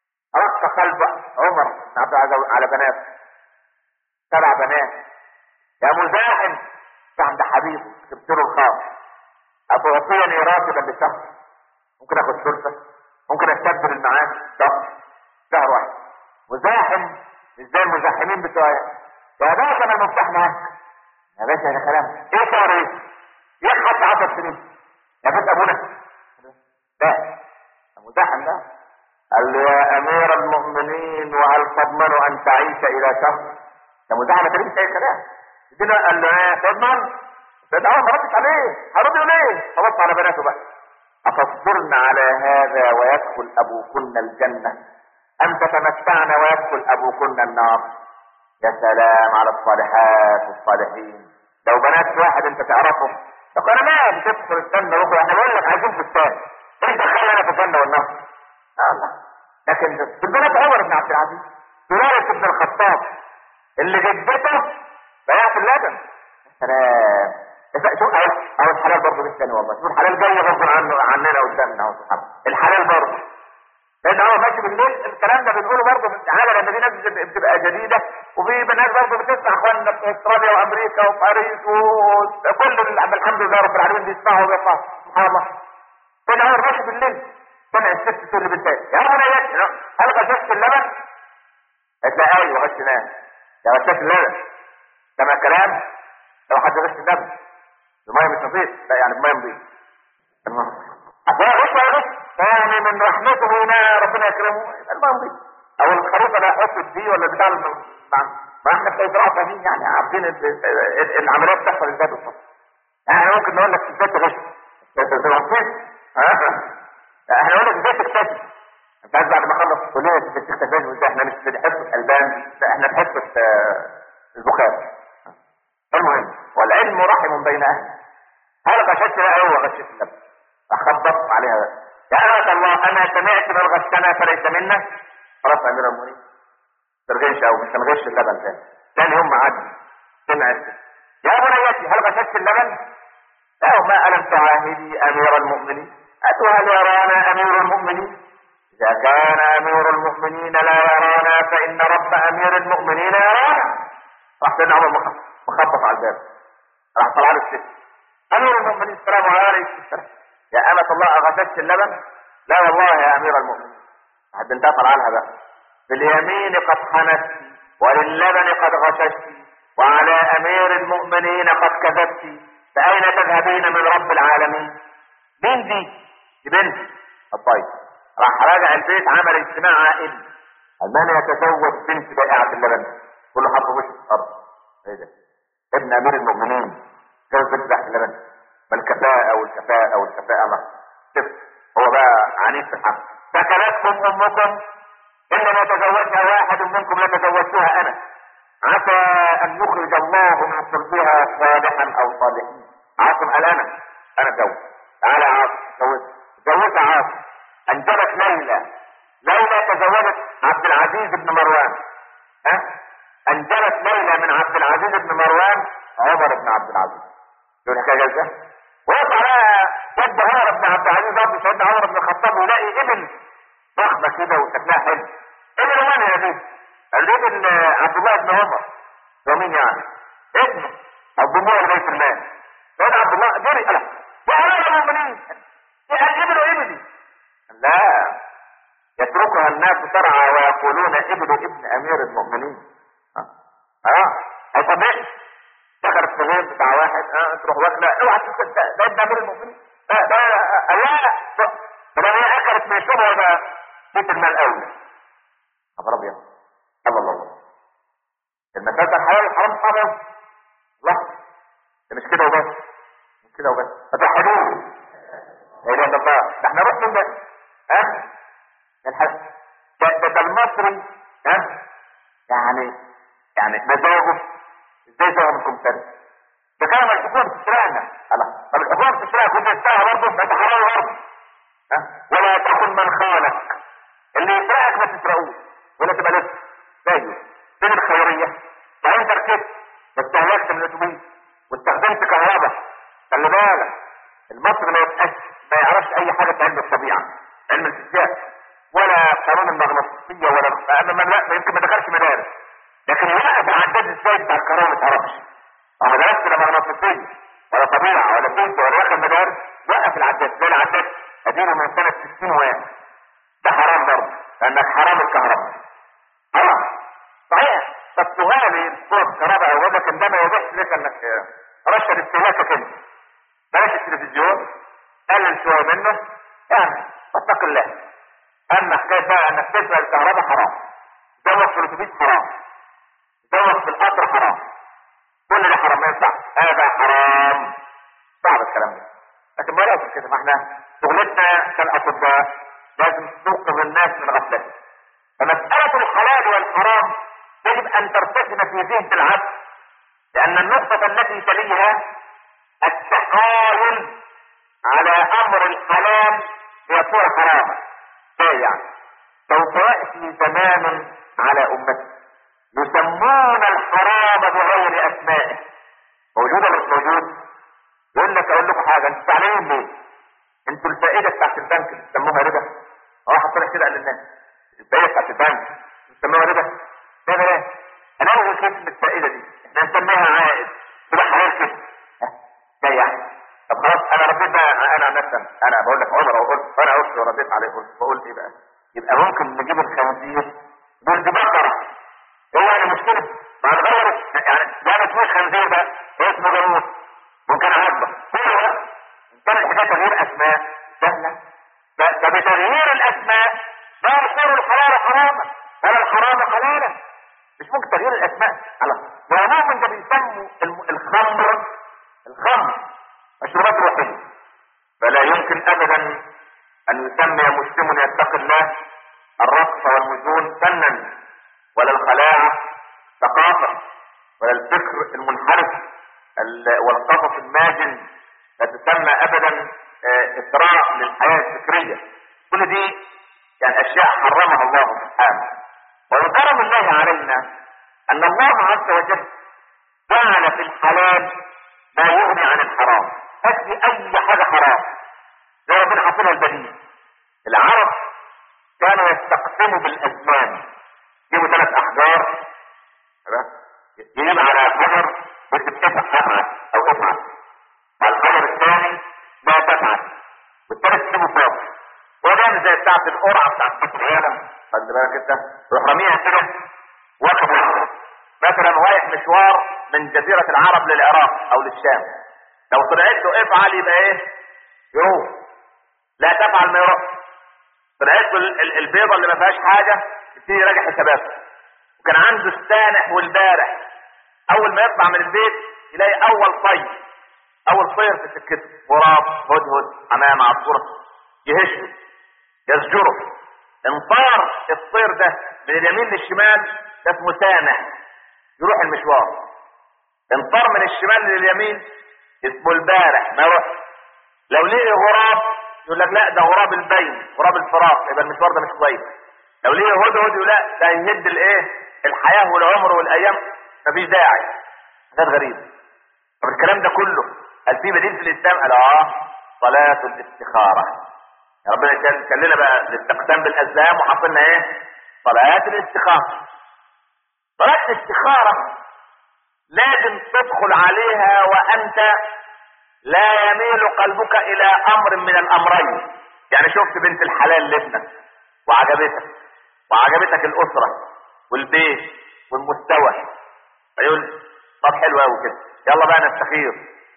رق قلب عمر بن عبد العزيز على بنات سبع بنات يا مزاحم عند حبيب جبت له الخاص أتعطيني راتبا لشهر ممكن اخد ثلثه ممكن استبدل المعاش شهر شهر واحد مزاحم مش زي المزاحمين بتوعي يا باشا انا مفتاح معاك يا باشا ده كلام ايه شهر ايه؟ يخلص 10 سنين يا بيت ابونا لا مزاحم ده قال له يا امير المؤمنين وهل تضمن ان تعيش الى شهر ده مزاحم ما اي كلام ادينا قال له ايه تضمن سيدنا عمر ما ردش عليه هرد ليه فبص على بناته بقى اتصبرن على هذا ويدخل ابوكن الجنه ام تتمتعن ويدخل ابوكن النار يا سلام على الصالحات والصالحين لو بنات واحد انت تعرفه طب انا مالي تدخل الجنه بكره احنا بقول لك عايزين في الثاني انت خلي انا في الجنه والنار الله لكن في البنات عمر بن عبد العزيز سلالة ابن الخطاب اللي جدته بيعت اللبن سلام شوف اهو الحلال برضه مش تاني والله شوف الحلال جاي غصب عنه عننا قدامنا اهو سبحان الحلال برضه لان هو ماشي بالليل الكلام ده بنقوله برضه من تعالى لان في ناس بتبقى جديده وفي بنات برضه بتسمع اخواننا في استراليا وامريكا وباريس وكل الحمد لله رب العالمين بيسمعوا وبيسمعوا سبحان الله كان هو ماشي بالليل سمع الست تقول لبنتها يا بنيات هل غششت اللبن؟ قالت لها ايوه غشت نام يا غششت اللبن سمع كلام لو حد غش اللبن الميه مش نظيف لا يعني الميه نظيف عشان غش ولا غش يعني من رحمته هنا ربنا يكرمه الميه نظيف او الخريطه لا يحط دي ولا بتاع ما احنا في زراعه فاهمين يعني عارفين العمليات بتحصل ازاي بالظبط يعني ممكن نقول لك ازاي تغش احنا نقول لك ازاي تكتشف انت عايز بعد ما اخلص الكليه تكتشف ازاي احنا مش في حصه البان لا احنا في حصه البخاري المهم والعلم رحم بين اهله هل غششت لا هو غششت النبي اخبط عليها بقى يا أمة الله انا سمعت من غشنا فليس منا خلاص يا امير المؤمنين ترغيش او مش هنغش اللبن تاني ثاني يوم عدي سمعت يا بنيتي هل غششت اللبن؟ لا ما ألم تعاهدي أمير المؤمنين أتوهل يرانا أمير المؤمنين إذا كان أمير المؤمنين لا يرانا فإن رب أمير المؤمنين يرانا راح سيدنا عمر مخبط على الباب راح طلع له الست أمير المؤمنين السلام عليكم السلام يا أمة الله أغششت اللبن؟ لا والله يا أمير المؤمنين حد انت طلع لها بقى باليمين قد حنست وللبن قد غششت وعلى أمير المؤمنين قد كذبت فأين تذهبين من رب العالمين مين دي دي بنت الطيب راح راجع البيت عمل اجتماع عائلي من يتزوج بنت بائعة اللبن كله حط وش في الارض ايه ده ابن امير المؤمنين جوز بنت بائعة اللبن ما الكفاءة والكفاءة والكفاءة ما شوف هو بقى عنيف في الحق سكنتكم امكم ان لم يتزوجها واحد منكم لتزوجتها انا عسى ان يخرج الله من صلبها صالحا او صالحين عاصم قال انا انا اتجوز تعالى يا عاصم اتجوز اتجوزها عاصم انجبت ليلى ليلى تزوجت عبد العزيز بن مروان ها انجبت ليلى من عبد العزيز بن مروان عمر بن عبد العزيز شو الحكايه جايه وقع على جد عمر بن عبد العزيز برضه سيدنا عمر بن الخطاب ويلاقي ابن ضخمه كده وشكلها حلو ابن من يا بيه قال له ابن عبد الله بن عمر هو مين يعني ابنه او ضموع بيت المال سيدنا عبد الله جري قال يا امير المؤمنين قال ابن ابني لا يتركها الناس ترعى ويقولون ابن ابن امير المؤمنين اه اه طبيعي دخلت في الغيب بتاع واحد اه تروح واكله اوعى تصدق ده ابن امير المؤمنين ده ده لا فلما هي اكلت من شبهه بقى بيت المال اولى خبر ابيض الله الله الله المسألة الحلال الحرام حرام لا ده مش كده وبس مش كده وبس فتوحدوه لا اله الا الله ده احنا رحنا من ها الحج ده ده, ده المصري ها يعني يعني مزاجه ازاي فاهم الكمثري ده كان الحكومه بتسرقنا الله طب الحكومه بتسرقها كنت تسرقها برضه ما انت حرام برضه ها ولا تكن من خانك اللي يسرقك ما تسرقوش ولا تبقى لسه زيه فين الخيريه وانت ركبت واستهلكت من الاتوبيس واستخدمت كهرباء خلي بالك المصري ما يبقاش ما يعرفش اي حاجه في علم الطبيعه علم الفيزياء ولا قانون المغناطيسيه ولا ما لا يمكن ما دخلش مدارس لكن يوقف العداد ازاي بتاع الكهرباء ما تعرفش تجيبه من سنة 60 واحد ده حرام برضه لانك حرام الكهرباء حرام صحيح بس تغالي صوت كهرباء او غيره لكن ده ما يوضحش لك انك رشد استهلاكك انت بلاش التلفزيون قلل شويه منه يعني واتق الله اما حكايه بقى انك تسرق الكهرباء حرام زوج في الاتوبيس حرام زوج في القطر حرام كل ده حرام ما ينفعش هذا حرام صعب الكلام ده لكن ما لازم كده ما احنا شغلتنا كالاطباء لازم توقظ الناس من غفلتهم فمسألة الحلال والحرام يجب ان ترتسم في ذهن العبد لان النقطة التي تليها التحايل على امر الحلال ليكون حراما ازاي يعني سوف يأتي زمان على امتي يسمون الحرام بغير اسمائه موجود ولا مش موجود يقول لك اقول لكم حاجه انتوا زعلانين ليه انتوا الفائده بتاعت البنك بتسموها ربا واحد طلع كده قال للناس الفائده بتاعت البنك بتسموها ربا لا لا انا الغي كلمه الفائده دي احنا نسميها عائد تبقى حلال كده ازاي يعني طب خلاص انا رديت بقى انا عن نفسي انا بقول لك عمر او قلت فانا قلت ورديت عليه قلت بقول ايه بقى يبقى ممكن نجيب الخنزير دول دي بقره هو يعني مشكله ما نغير يعني ده اسمه خنزير بقى هو اسمه جاموس ممكن اعبر هو بقى كان الحكايه تغيير اسماء سهله فبتغيير الاسماء لا يصير الحلال حراما ولا الحرام حلالا مش ممكن تغيير الاسماء على وعموما ده بيسموا الم- الخمر الخمر مشروبات روحيه فلا يمكن ابدا ان يسمي مسلم يتقي الله الرقص والمجون فنا ولا الخلاعه ثقافه ولا الفكر المنحرف ال- والقصص الماجن لا تسمى ابدا آه، اثراء للحياه الفكريه كل دي يعني اشياء حرمها الله سبحانه ومن كرم الله علينا ان الله عز وجل جعل في الحلال ما يغني عن الحرام تكفي اي حاجه حرام زي ربنا حاطينها البديل العرب كانوا يستقسموا بالازمان يجيبوا ثلاث احجار تمام؟ يجيب على حجر ويكتب افعل افعل او افعل على الحجر الثاني لا تفعل والثالث تسيبه فاضي وده زي بتاعت القرعه بتاعت كاس العالم خد بالك انت روح راميها كده واخد واحد مثلا رايح مشوار من جزيره العرب للعراق او للشام لو طلعت له افعل يبقى ايه؟ يروح لا تفعل ما يروح طلعت له ال- ال- البيضه اللي ما فيهاش حاجه يبتدي يراجع حساباته وكان عنده السانح والبارح اول ما يطلع من البيت يلاقي اول طير اول طير في سكته غراب هدهد امام عصفوره يهشه يزجره انطار الطير ده من اليمين للشمال ده اسمه سامح يروح المشوار انطار من الشمال لليمين اسمه البارح ما يروح لو لقي غراب يقول لك لا ده غراب البين غراب الفراق يبقى المشوار ده مش كويس لو لقي هدهد يقول لا ده يهد الايه الحياه والعمر والايام مفيش داعي حاجات غريبه طب الكلام ده كله هل في بديل في الاسلام؟ قال اه صلاه الاستخاره يا ربنا كان كان لنا بقى الاستقسام بالازلام وحط لنا ايه؟ صلاه الاستخاره صلاه الاستخاره لازم تدخل عليها وانت لا يميل قلبك الى امر من الامرين يعني شفت بنت الحلال لابنك وعجبتك وعجبتك الاسره والبيت والمستوى فيقول طب حلو قوي كده يلا بقى نستخير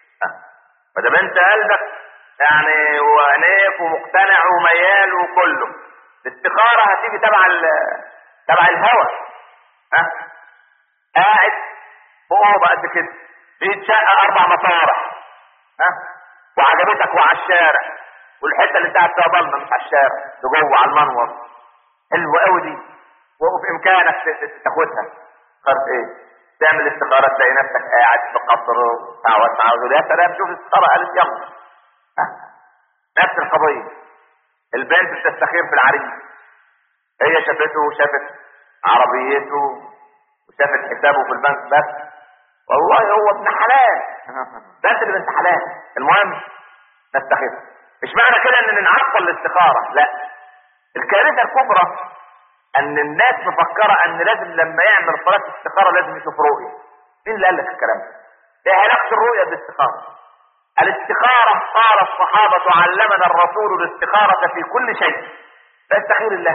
ما دام انت قلبك يعني وعينيك ومقتنع وميال وكله الاستخاره هتيجي تبع ال- تبع الهوى ها قاعد فوق قد كده في شقه اربع مطارح ها وعجبتك وعلى الشارع والحته اللي انت قاعد فيها ضلمه مش على الشارع ده جوه على المنور حلوه قوي دي وفي امكانك ت- ت- تاخدها قرض ايه تعمل استخاره تلاقي نفسك قاعد في قصر تعود تعود يا سلام شوف الاستخاره قالت يلا ها؟ نفس القضيه البنت بتستخير في العريس هي شافته وشافت عربيته وشافت حسابه في البنك بس والله هو ابن حلال بس اللي بنت حلال المهم نستخير مش معنى كده ان نعطل الاستخاره لا الكارثه الكبرى ان الناس مفكره ان لازم لما يعمل صلاه استخاره لازم يشوف رؤيه مين اللي قال لك الكلام ده؟ ايه علاقه الرؤيه بالاستخاره؟ الاستخارة قال الصحابة علمنا الرسول الاستخارة في كل شيء فيستخير الله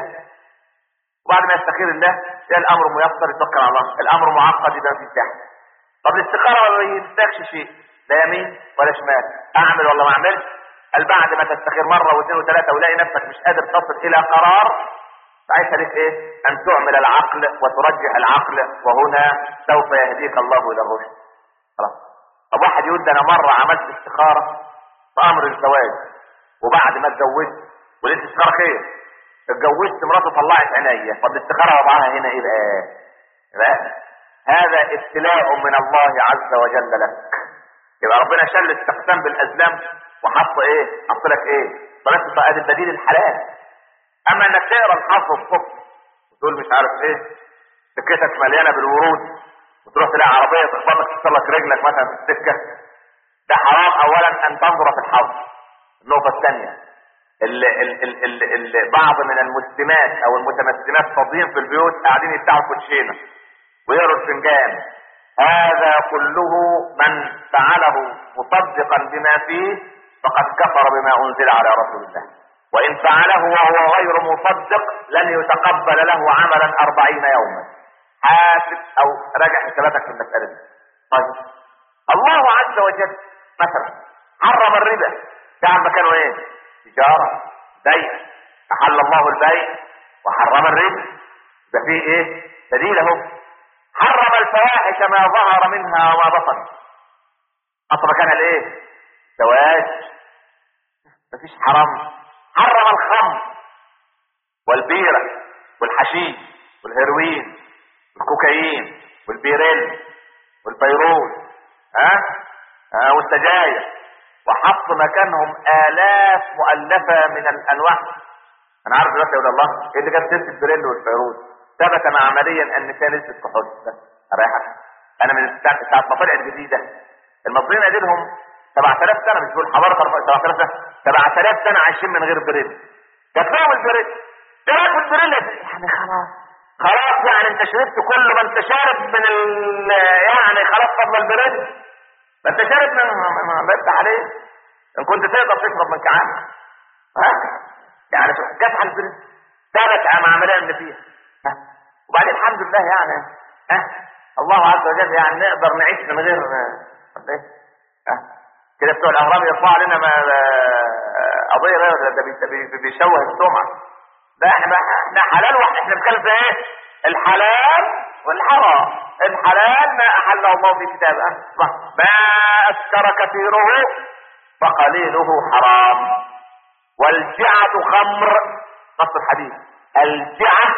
وبعد ما يستخير الله يلاقي الامر ميسر يتوكل على الله الامر معقد يبقى في سهل طب الاستخاره ما بينتكش شيء لا يمين ولا شمال اعمل ولا ما اعملش قال بعد ما تستخير مره واثنين وثلاثه ولاقي نفسك مش قادر تصل الى قرار ساعتها لك ايه ان تعمل العقل وترجح العقل وهنا سوف يهديك الله الى الرشد خلاص طب واحد يقول ده انا مره عملت استخاره في امر الزواج وبعد ما اتجوزت والاستخاره خير اتجوزت مراته طلعت عينيا طب الاستخاره وضعها هنا ايه بقى؟ بقى هذا ابتلاء من الله عز وجل لك يبقى ربنا شل استقسام بالازلام وحط ايه؟ حط لك ايه؟ طلعت ادي البديل الحلال اما انك تقرا الحظ الصبح وتقول مش عارف ايه سكتك مليانه بالورود وتروح تلاقي عربيه تخبطك تكسر لك رجلك مثلا في السكه ده حرام اولا ان تنظر في الحظ النقطه الثانيه ال ال ال ال ال بعض من المسلمات او المتمسمات فاضيين في البيوت قاعدين يفتحوا كوتشينه ويقروا الفنجان هذا كله من فعله مصدقا بما فيه فقد كفر بما انزل على رسول الله وان فعله وهو غير مصدق لن يتقبل له عملا أربعين يوما حاسب او راجع حساباتك في المساله دي طيب الله عز وجل مثلا حرم الربا ده مكانه ايه تجاره بيع احل الله البيع وحرم الربا ده فيه ايه دليل اهو حرم الفواحش ما ظهر منها وما بطن اصل مكانها الايه زواج مفيش حرام حرم الخمر والبيرة والحشيش والهيروين والكوكايين والبيريل والبيرول ها آه والسجاير وحط مكانهم آلاف مؤلفة من الأنواع أنا عارف دلوقتي يقول الله إيه اللي جاب سيرة البيريل والبيرول ثبت عمليا أن فيها نسبة كحول بس أريحك أنا من ساعة ساعة ما طلعت جديدة المصريين قاعدين 7000 سنة مش بقول حضارة 7000 سنة 7000 سنة عايشين من غير بريد كفاهم البريد ده راكب البريد يعني خلاص خلاص يعني انت شربت كل ما انت شارب من ال يعني خلاص فضل البريد ما انت شارب من ما بس عليه ان كنت تقدر تشرب من كعان ها يعني جت على البريد ثبت مع عمليه اللي فيها ها وبعدين الحمد لله يعني ها الله عز وجل يعني نقدر نعيش من غير ايه ها كده بتوع الاهرام يرفعوا علينا ما قضيه غير ده بيشوه السمعه ده احنا احنا حلال واحنا احنا بنتكلم في ايه؟ الحلال والحرام الحلال ما احله الله في كتابه ما اسكر كثيره فقليله حرام والجعة خمر نص الحديث الجعة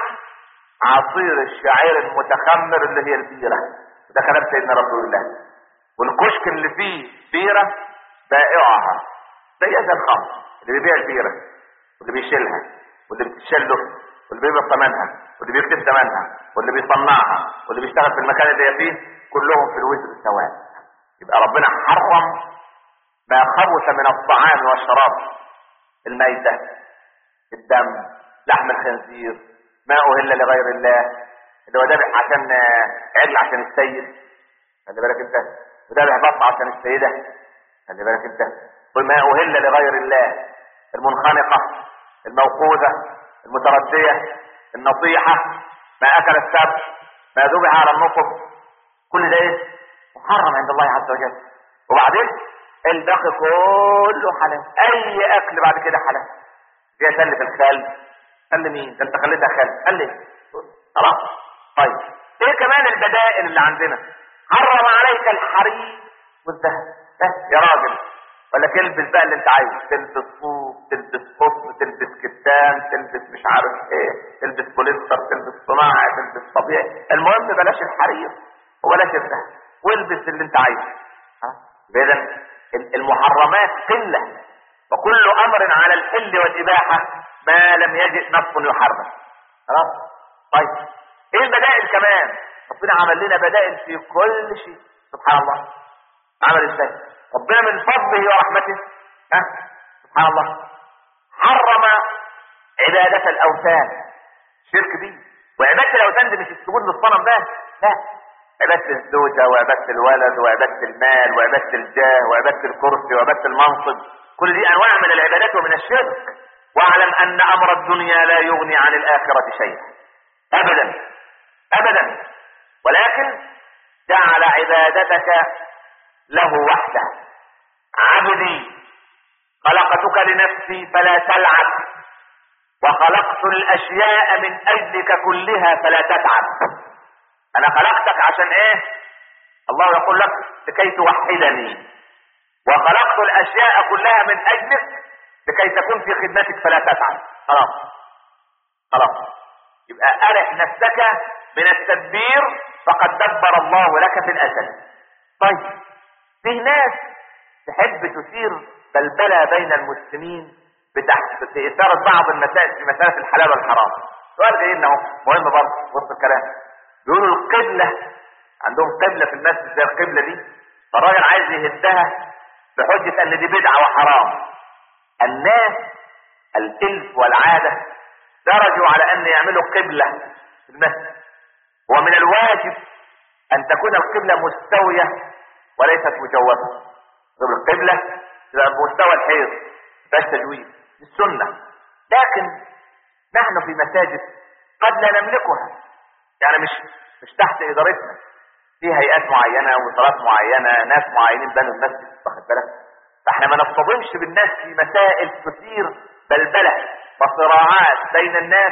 عصير الشعير المتخمر اللي هي البيرة ده كلام سيدنا رسول الله والكشك اللي فيه بيرة بائعها زي زي الخمر اللي بيبيع البيرة واللي بيشيلها واللي بتشله واللي بيبيع ثمنها واللي بيكتب ثمنها واللي بيصنعها واللي بيشتغل في المكان اللي هي فيه كلهم في الوزر السواء يبقى ربنا حرم ما خبث من الطعام والشراب الميتة الدم لحم الخنزير ما أهل لغير الله اللي هو ذبح عشان عجل عشان السيد خلي بالك انت وذبح بط عشان السيدة خلي بالك انت وما أهل لغير الله المنخنقة الموقوذة المتردية النصيحة ما أكل السبت ما ذبح على النصب كل ده ايه محرم عند الله عز وجل وبعدين الباقي كله حلال اي اكل بعد كده حلال جاي سل في الخل قال مين ده انت خليتها خل قال لي خلاص طيب ايه كمان البدائل اللي عندنا حرم عليك الحرير والذهب يا راجل ولا تلبس بقى اللي انت عايزه تلبس صوف تلبس قطن تلبس كتان تلبس مش عارف ايه تلبس بوليستر تلبس صناعي تلبس طبيعي المهم بلاش الحرير وبلاش الذهب والبس اللي انت عايزه اذا المحرمات قله وكل امر على الحل والاباحه ما لم يجد نص يحرم خلاص طيب ايه البدائل كمان ربنا عمل لنا بدائل في كل شيء سبحان الله عمل ازاي ربنا من فضله ورحمته ها سبحان الله حرم عبادة الأوثان شرك دي وعبادة الأوثان دي مش السجود للصنم بس لا عبادة الزوجة وعبادة الولد وعبادة المال وعبادة الجاه وعبادة الكرسي وعبادة المنصب كل دي انواع من العبادات ومن الشرك واعلم ان امر الدنيا لا يغني عن الاخرة شيئا ابدا ابدا ولكن جعل عبادتك له وحده عبدي خلقتك لنفسي فلا تلعب وخلقت الاشياء من اجلك كلها فلا تتعب انا خلقتك عشان ايه الله يقول لك لكي توحدني وخلقت الاشياء كلها من اجلك لكي تكون في خدمتك فلا تتعب خلاص خلاص يبقى ارح نفسك من التدبير فقد دبر الله لك في الازل طيب في ناس تحب تثير بلبلة بين المسلمين بتحت في إثارة بعض المسائل في مسألة الحلال والحرام سؤال جاي اهو مهم برضه وسط الكلام يقولوا القبلة عندهم قبلة في المسجد زي القبلة دي فالراجل عايز يهدها بحجة ان دي بدعة وحرام الناس الالف والعادة درجوا على ان يعملوا قبلة في المسجد ومن الواجب ان تكون القبلة مستوية وليست مجوفة القبلة تبقى بمستوى الحيض بس تجويد السنة لكن نحن في مساجد قد لا نملكها يعني مش مش تحت ادارتنا في هيئات معينه وصلات معينه ناس معينين بنوا المسجد واخد بالك فاحنا ما نصطدمش بالناس في مسائل تثير بلبله وصراعات بين الناس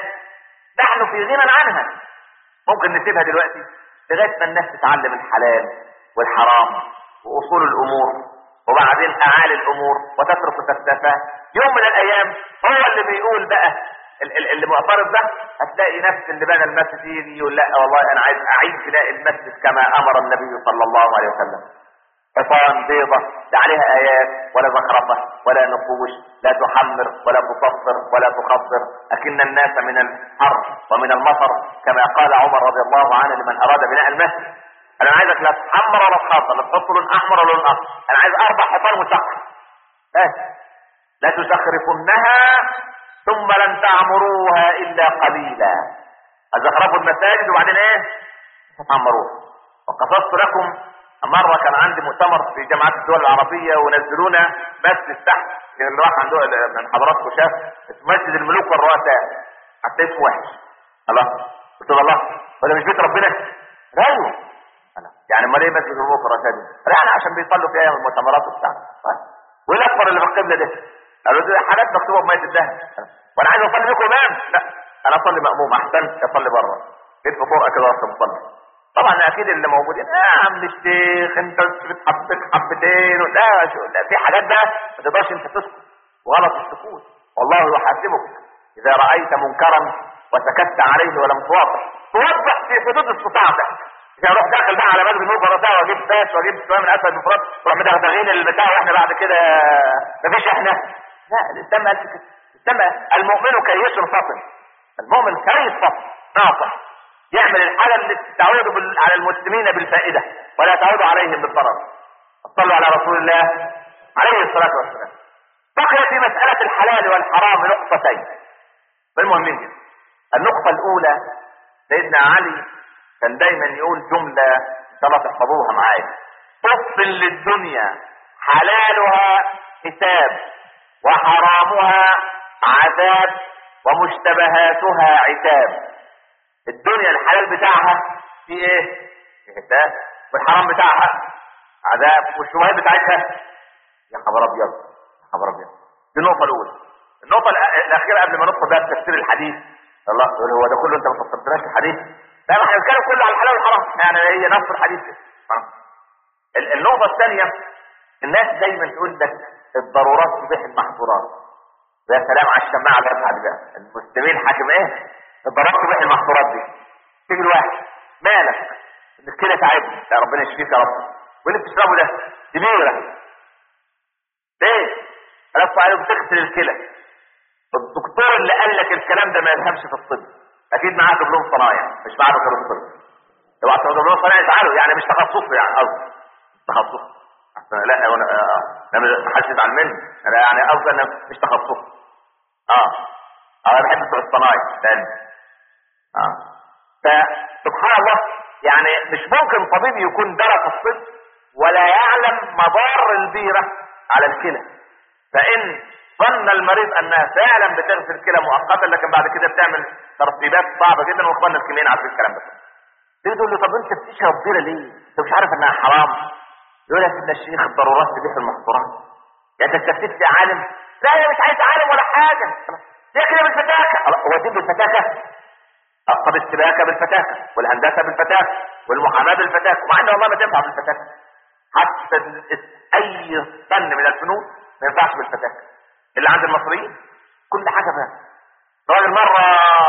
نحن في غنى عنها ممكن نسيبها دلوقتي لغايه ما الناس تتعلم الحلال والحرام واصول الامور وبعدين اعالي الامور وتترك الفلسفه يوم من الايام هو اللي بيقول بقى اللي معترض ده هتلاقي نفس اللي بنى المسجد يجي يقول لا والله انا عايز اعيد بناء المسجد كما امر النبي صلى الله عليه وسلم حصان بيضة لا عليها ايات ولا زخرفة ولا نقوش لا تحمر ولا تصفر ولا تخضر اكن الناس من الحر ومن المطر كما قال عمر رضي الله عنه لمن اراد بناء المسجد انا عايزك لا تحمر ولا تخضر لا تحط لون احمر ولا لون اخضر انا عايز اربع حصان مسخر بس لا تزخرفنها ثم لن تعمروها الا قليلا ازخرفوا المساجد وبعدين ايه تتعمروها وقصصت لكم مرة كان عندي مؤتمر في جامعات الدول العربية ونزلونا مسجد تحت اللي راح عنده من حضراتكم شاف مسجد الملوك والرؤساء حتى اسمه وحش الله قلت له الله ولا مش بيت ربنا؟ ايوه يعني امال ايه مسجد الملوك والرؤساء دي؟ يعني عشان بيصلوا في ايام المؤتمرات وبتاع وايه الاكبر اللي في القبله ده؟ قالوا دي حاجات مكتوبه بميه الدهب وانا عايز اصلي بيكم امام لا انا اصلي ماموم احسن اصلي بره جيت في طرقه كده واقف مصلي طبعا اكيد اللي موجودين اه يا عم الشيخ انت بتحبك حبتين لا شو لا في حاجات بقى ما تقدرش انت تسكت وغلط السكوت والله يحاسبك اذا رايت منكرا وسكت عليه ولم توضح توضح في حدود استطاعتك مش هروح داخل بقى على مسجد النور بتاع واجيب فاس واجيب شويه من اسد مفرد واروح مدغدغين البتاع واحنا بعد كده مفيش احنا لا الاسلام قال كده الاسلام المؤمن كيس فطن المؤمن كيس فطن ناصح يعمل الحاجه اللي تعود بال... على المسلمين بالفائده ولا تعود عليهم بالضرر صلوا على رسول الله عليه الصلاه والسلام بقي في مساله الحلال والحرام نقطتين بالمهمين جدا النقطه الاولى سيدنا علي كان دايما يقول جملة ان شاء الله تحفظوها معايا طف للدنيا حلالها حساب وحرامها عذاب ومشتبهاتها عتاب الدنيا الحلال بتاعها في ايه في حساب والحرام بتاعها عذاب والشبهات بتاعتها يا خبر ابيض يا خبر ابيض دي النقطة الأولى النقطة الأخيرة قبل ما ندخل بقى تفسير الحديث الله هو ده كله أنت ما فسرتناش الحديث لا احنا بنتكلم كله على الحلال والحرام يعني هي نفس الحديث النقطة الثانية الناس دايما تقول لك الضرورات تبيح المحظورات يا سلام على الشماعة اللي يفعل ده المسلمين حاكم ايه الضرورات تبيح المحظورات دي تيجي الواحد مالك الكلى تعبني يا ربنا يشفيك يا رب واللي بتشربه ده كبيرة ليه؟ ألف عليه بتغسل الكلى الدكتور اللي قال لك الكلام ده ما يفهمش في الطب اكيد معاه دبلوم صنايع مش معاه دكتور الطب لو عطوا دبلوم صنايع تعالوا يعني مش تخصصه يعني قصدي تخصصه لا انا انا ما حدش يزعل مني انا يعني قصدي انا مش تخصصه اه انا بحب بتوع الصنايع تاني اه فسبحان الله يعني مش ممكن طبيب يكون درس الطب ولا يعلم مضار البيرة على الكلى فإن ظن المريض انها فعلا بتغسل الكلى مؤقتا لكن بعد كده بتعمل ترتيبات صعبه جدا واخواننا الكيميائيين عارفين الكلام ده تيجي تقول له طب انت بتشرب بيره ليه؟ انت مش عارف انها حرام يقول يا سيدنا الشيخ الضرورات تبيح المحظورات يعني انت استفتيت في عالم لا انا مش عايز عالم ولا حاجه هي كده بالفتاكه هو الدين بالفتاكه طب السباكه بالفتاكه والهندسه بالفتاكه والمحاماه بالفتاكه ومع ان والله ما تنفع بالفتاكه حتى ال- اي فن من الفنون ما ينفعش بالفتاكه اللي عند المصريين كل حاجه فيها راجل مره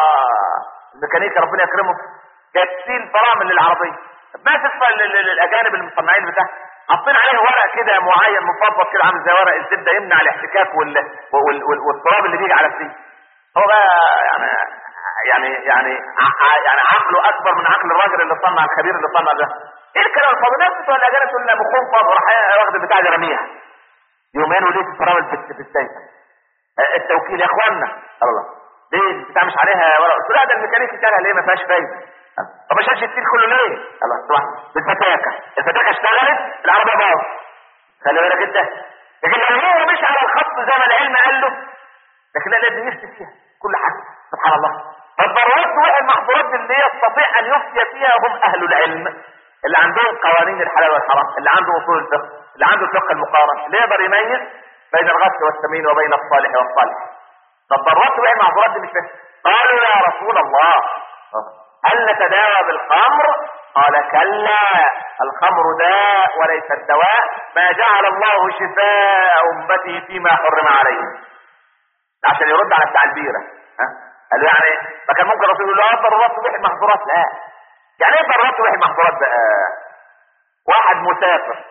الميكانيكا ربنا يكرمه جاب سيل فرامل للعربيه ما تدفع الاجانب المصنعين بتاعها حاطين عليه ورق كده معين مفضل كده عامل زي ورق الزبده يمنع الاحتكاك وال... وال... وال... والتراب اللي بيجي على السيل هو بقى يعني يعني يعني ع- يعني عقله اكبر من عقل الراجل اللي صنع الخبير اللي صنع ده ايه الكلام الفاضي الناس بتوع الاجانب تقول لنا مخهم فاضي وراح واخد البتاع دي رميها يومين وليه الفرامل في في السيف التوكيل يا اخوانا الله ليه البتاع مش عليها ورق قلت له لا ده الميكانيكي شالها ليه ما فيهاش فايده طب ما شالش التيل كله ليه الله طبعا بالفتاكه الفتاكه اشتغلت العربيه باظت خلي بالك انت لكن لو هو مش على الخط زي ما العلم قال له لكن لا لازم يفتي فيها كل حاجه سبحان الله فالضرورات والمحظورات اللي يستطيع ان يفتي فيها هم اهل العلم اللي عندهم قوانين الحلال والحرام اللي عنده اصول الفقه اللي عنده الفقه المقارن اللي يقدر يميز بين الغث والسمين وبين الصالح والصالح فالضرورات والمحظورات دي مش فاهم قالوا يا رسول الله هل نتداوى بالخمر قال كلا الخمر داء وليس الدواء ما جعل الله شفاء امتي فيما حرم عليه عشان يرد على بتاع البيره ها قال له يعني ما كان ممكن الرسول يقول له اه ضرورات تبيح المحظورات لا يعني ايه ضرورات تبيح المحظورات بقى واحد مسافر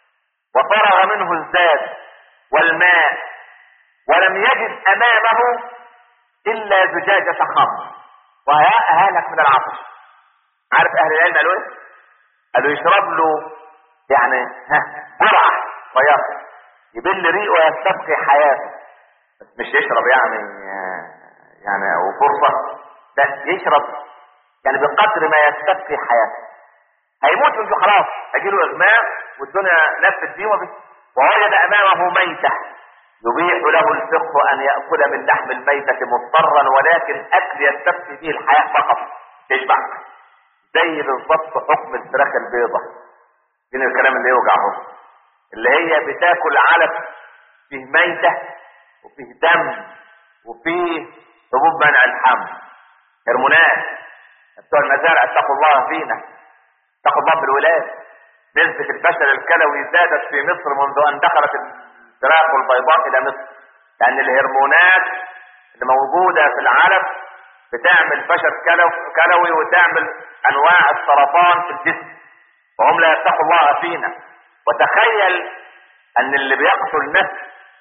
وفرغ منه الزاد والماء ولم يجد امامه الا زجاجة خمر وهالك من العطش عارف اهل العلم قالوا ايه قالوا يشرب له يعني ها جرعة صغيرة يبل ريقه ويستبقي حياته بس مش يشرب يعني يعني وفرصة لا يشرب يعني بقدر ما يستبقي حياته هيموت من خلاص هيجيله اغماء والدنيا لفت بيه وبس ووجد امامه ميتة يبيح له الفقه ان يأكل من لحم الميتة مضطرا ولكن اكل يستبقي به الحياة فقط تشبع زي بالظبط حكم الفراخ البيضة دين الكلام اللي يوجعه اللي هي بتاكل علف فيه ميتة وفيه دم وفيه حبوب منع الحمل هرمونات بتوع المزارع اتقوا الله فينا اتقوا الله بالولاد نسبة الفشل الكلوي زادت في مصر منذ ان دخلت الفراخ البيضاء الى مصر لان الهرمونات اللي موجودة في العلف بتعمل فشل كلو- كلوي وتعمل انواع السرطان في الجسم وهم لا يتقوا الله فينا وتخيل ان اللي بيقتل النفس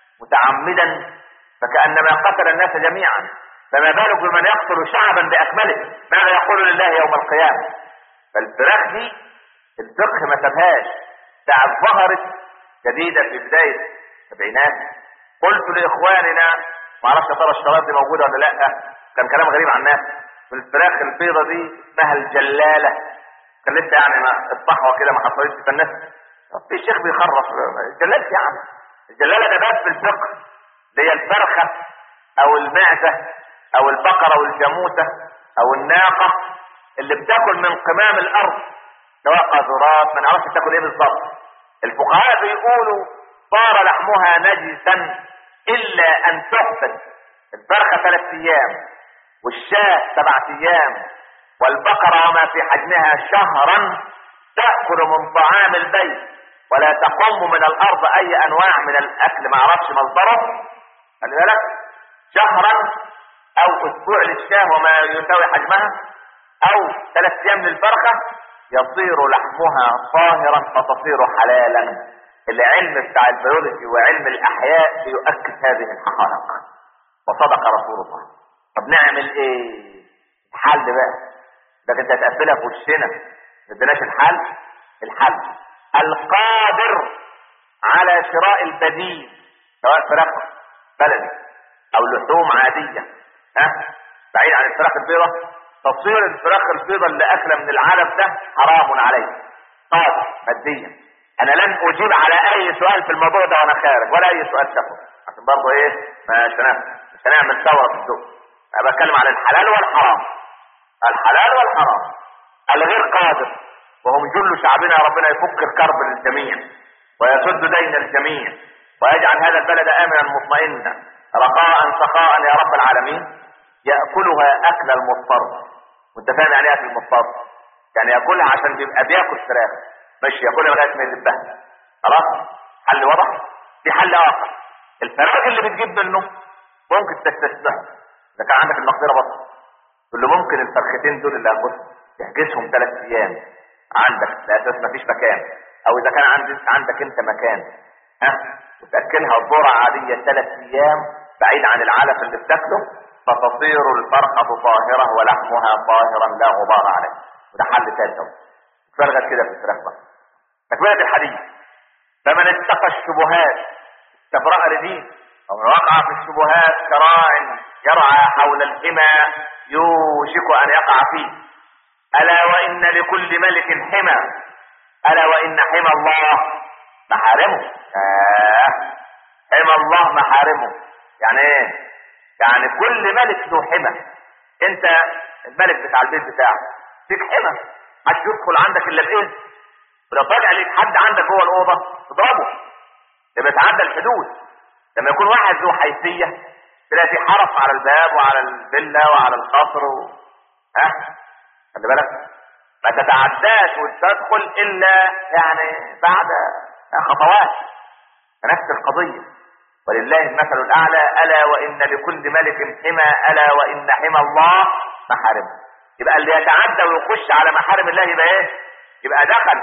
متعمدا فكأنما قتل الناس جميعا فما بالك بمن يقتل شعبا باكمله ماذا يقول لله يوم القيامة فالفراخ دي الفقه ما سابهاش ساعة ظهرت جديدة في بداية السبعينات قلت لاخواننا ما اعرفش يا ترى الشراب دي موجودة ولا لا كان كلام غريب عن الناس والفراخ البيضة دي اسمها الجلالة كان لسه يعني ما الصحوة كده ما حصلتش فالناس في شيخ بيخرف الجلالة يا عم الجلالة ده باب في الفقه اللي هي الفرخة او المعزة او البقرة والجاموسة او الناقة اللي بتاكل من قمام الارض سواء قاذورات ما نعرفش بتاكل ايه بالظبط الفقهاء بيقولوا صار لحمها نجسا الا ان تحبس الفرخة ثلاث ايام والشاة سبعة ايام والبقرة وما في حجمها شهرا تأكل من طعام البيت ولا تقوم من الارض اي انواع من الاكل ما اعرفش مصدره خلي بالك شهرا او اسبوع للشاه وما يساوي حجمها او ثلاث ايام للفرخة يصير لحمها طاهرا فتصير حلالا العلم بتاع البيولوجي وعلم الاحياء بيؤكد هذه الحقائق وصدق رسول الله طب نعمل ايه الحل بقى ده انت هتقفلها في وشنا ما اديناش الحل الحل القادر على شراء البديل سواء فراخ بلدي او لحوم عادية ها بعيد عن الفراخ البيضة تصوير الفراخ البيضاء اللي اكله من العلف ده حرام عليه قاضي ماديا انا لن اجيب على اي سؤال في الموضوع ده وانا خارج ولا اي سؤال شافه عشان برضه ايه مش هنعمل مش هنعمل ثوره في السوق انا بتكلم عن الحلال والحرام الحلال والحرام الغير قادر وهم جل شعبنا ربنا يفك الكرب للجميع ويسد دين الجميع ويجعل هذا البلد امنا مطمئنا رخاء سخاء يا رب العالمين ياكلها اكل المضطر وانت فاهم يعني ايه اكل المضطر يعني ياكلها عشان بيبقى بياكل فراخ مش ياكلها لغايه ما يذبها خلاص حل واضح في حل اخر الفراخ اللي بتجيب منه ممكن تستسمحه اذا كان عندك المقدره بس تقول له ممكن الفرختين دول اللي هاخدهم تحجزهم ثلاث ايام عندك لاساس ما فيش مكان او اذا كان عندك عندك انت مكان ها وتاكلها ذره عاديه ثلاث ايام بعيد عن العلف اللي بتاكله فتصير الفرخه طاهره ولحمها طاهرا لا غبار عليه وده حل ثالث اهو فرغت كده في الفراخ بقى تكمله الحديث فمن اتقى الشبهات استبرأ لدين ومن وقع في الشبهات كراع يرعى حول الحمى يوشك ان يقع فيه الا وان لكل ملك حمى الا وان حمى الله محارمه آه. حمى الله محارمه يعني ايه يعني كل ملك له حمى انت الملك بتاع البيت بتاعك فيك حمى محدش يدخل عندك الا باذن ولو طلع لك حد عندك جوه الاوضه تضربه يبقى تعدى الحدود لما يكون واحد ذو حيثيه تلاقي في حرس على الباب وعلى الفيلا وعلى القصر و... ها خلي بالك ما تتعداش وتدخل الا يعني بعد خطوات نفس القضيه ولله المثل الاعلى الا وان لكل ملك حمى الا وان حمى الله محارمه يبقى اللي يتعدى ويخش على محارم الله يبقى ايه يبقى دخل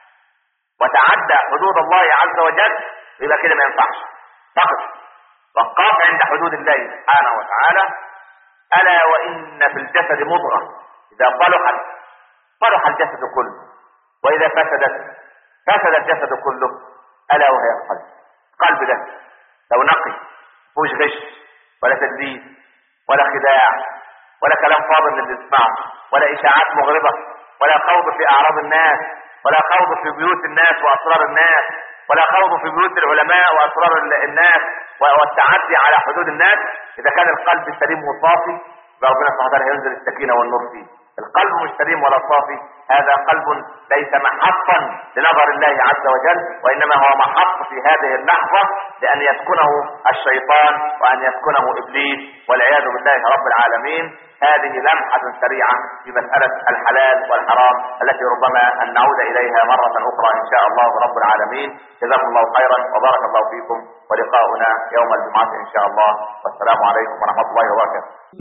وتعدى حدود الله عز وجل يبقى كده ما ينفعش فقط وقاف عند حدود الله سبحانه وتعالى الا وان في الجسد مضغه اذا صلحت صلح الجسد كله واذا فسدت فسد الجسد كله الا وهي القلب القلب ده لو نقي مفيهوش غش ولا تدليس ولا خداع ولا كلام فاضل اللي بيسمعه ولا اشاعات مغرضه ولا خوض في اعراض الناس ولا خوض في بيوت الناس واسرار الناس ولا خوض في بيوت العلماء واسرار الناس والتعدي على حدود الناس اذا كان القلب سليم وصافي فربنا سبحانه وتعالى ينزل السكينه والنور فيه القلب مش سليم ولا صافي هذا قلب ليس محطا لنظر الله عز وجل وانما هو محط في هذه اللحظه لان يسكنه الشيطان وان يسكنه ابليس والعياذ بالله رب العالمين هذه لمحه سريعه في مساله الحلال والحرام التي ربما ان نعود اليها مره اخرى ان شاء الله رب العالمين جزاكم الله خيرا وبارك الله فيكم ولقاؤنا يوم الجمعه ان شاء الله والسلام عليكم ورحمه الله وبركاته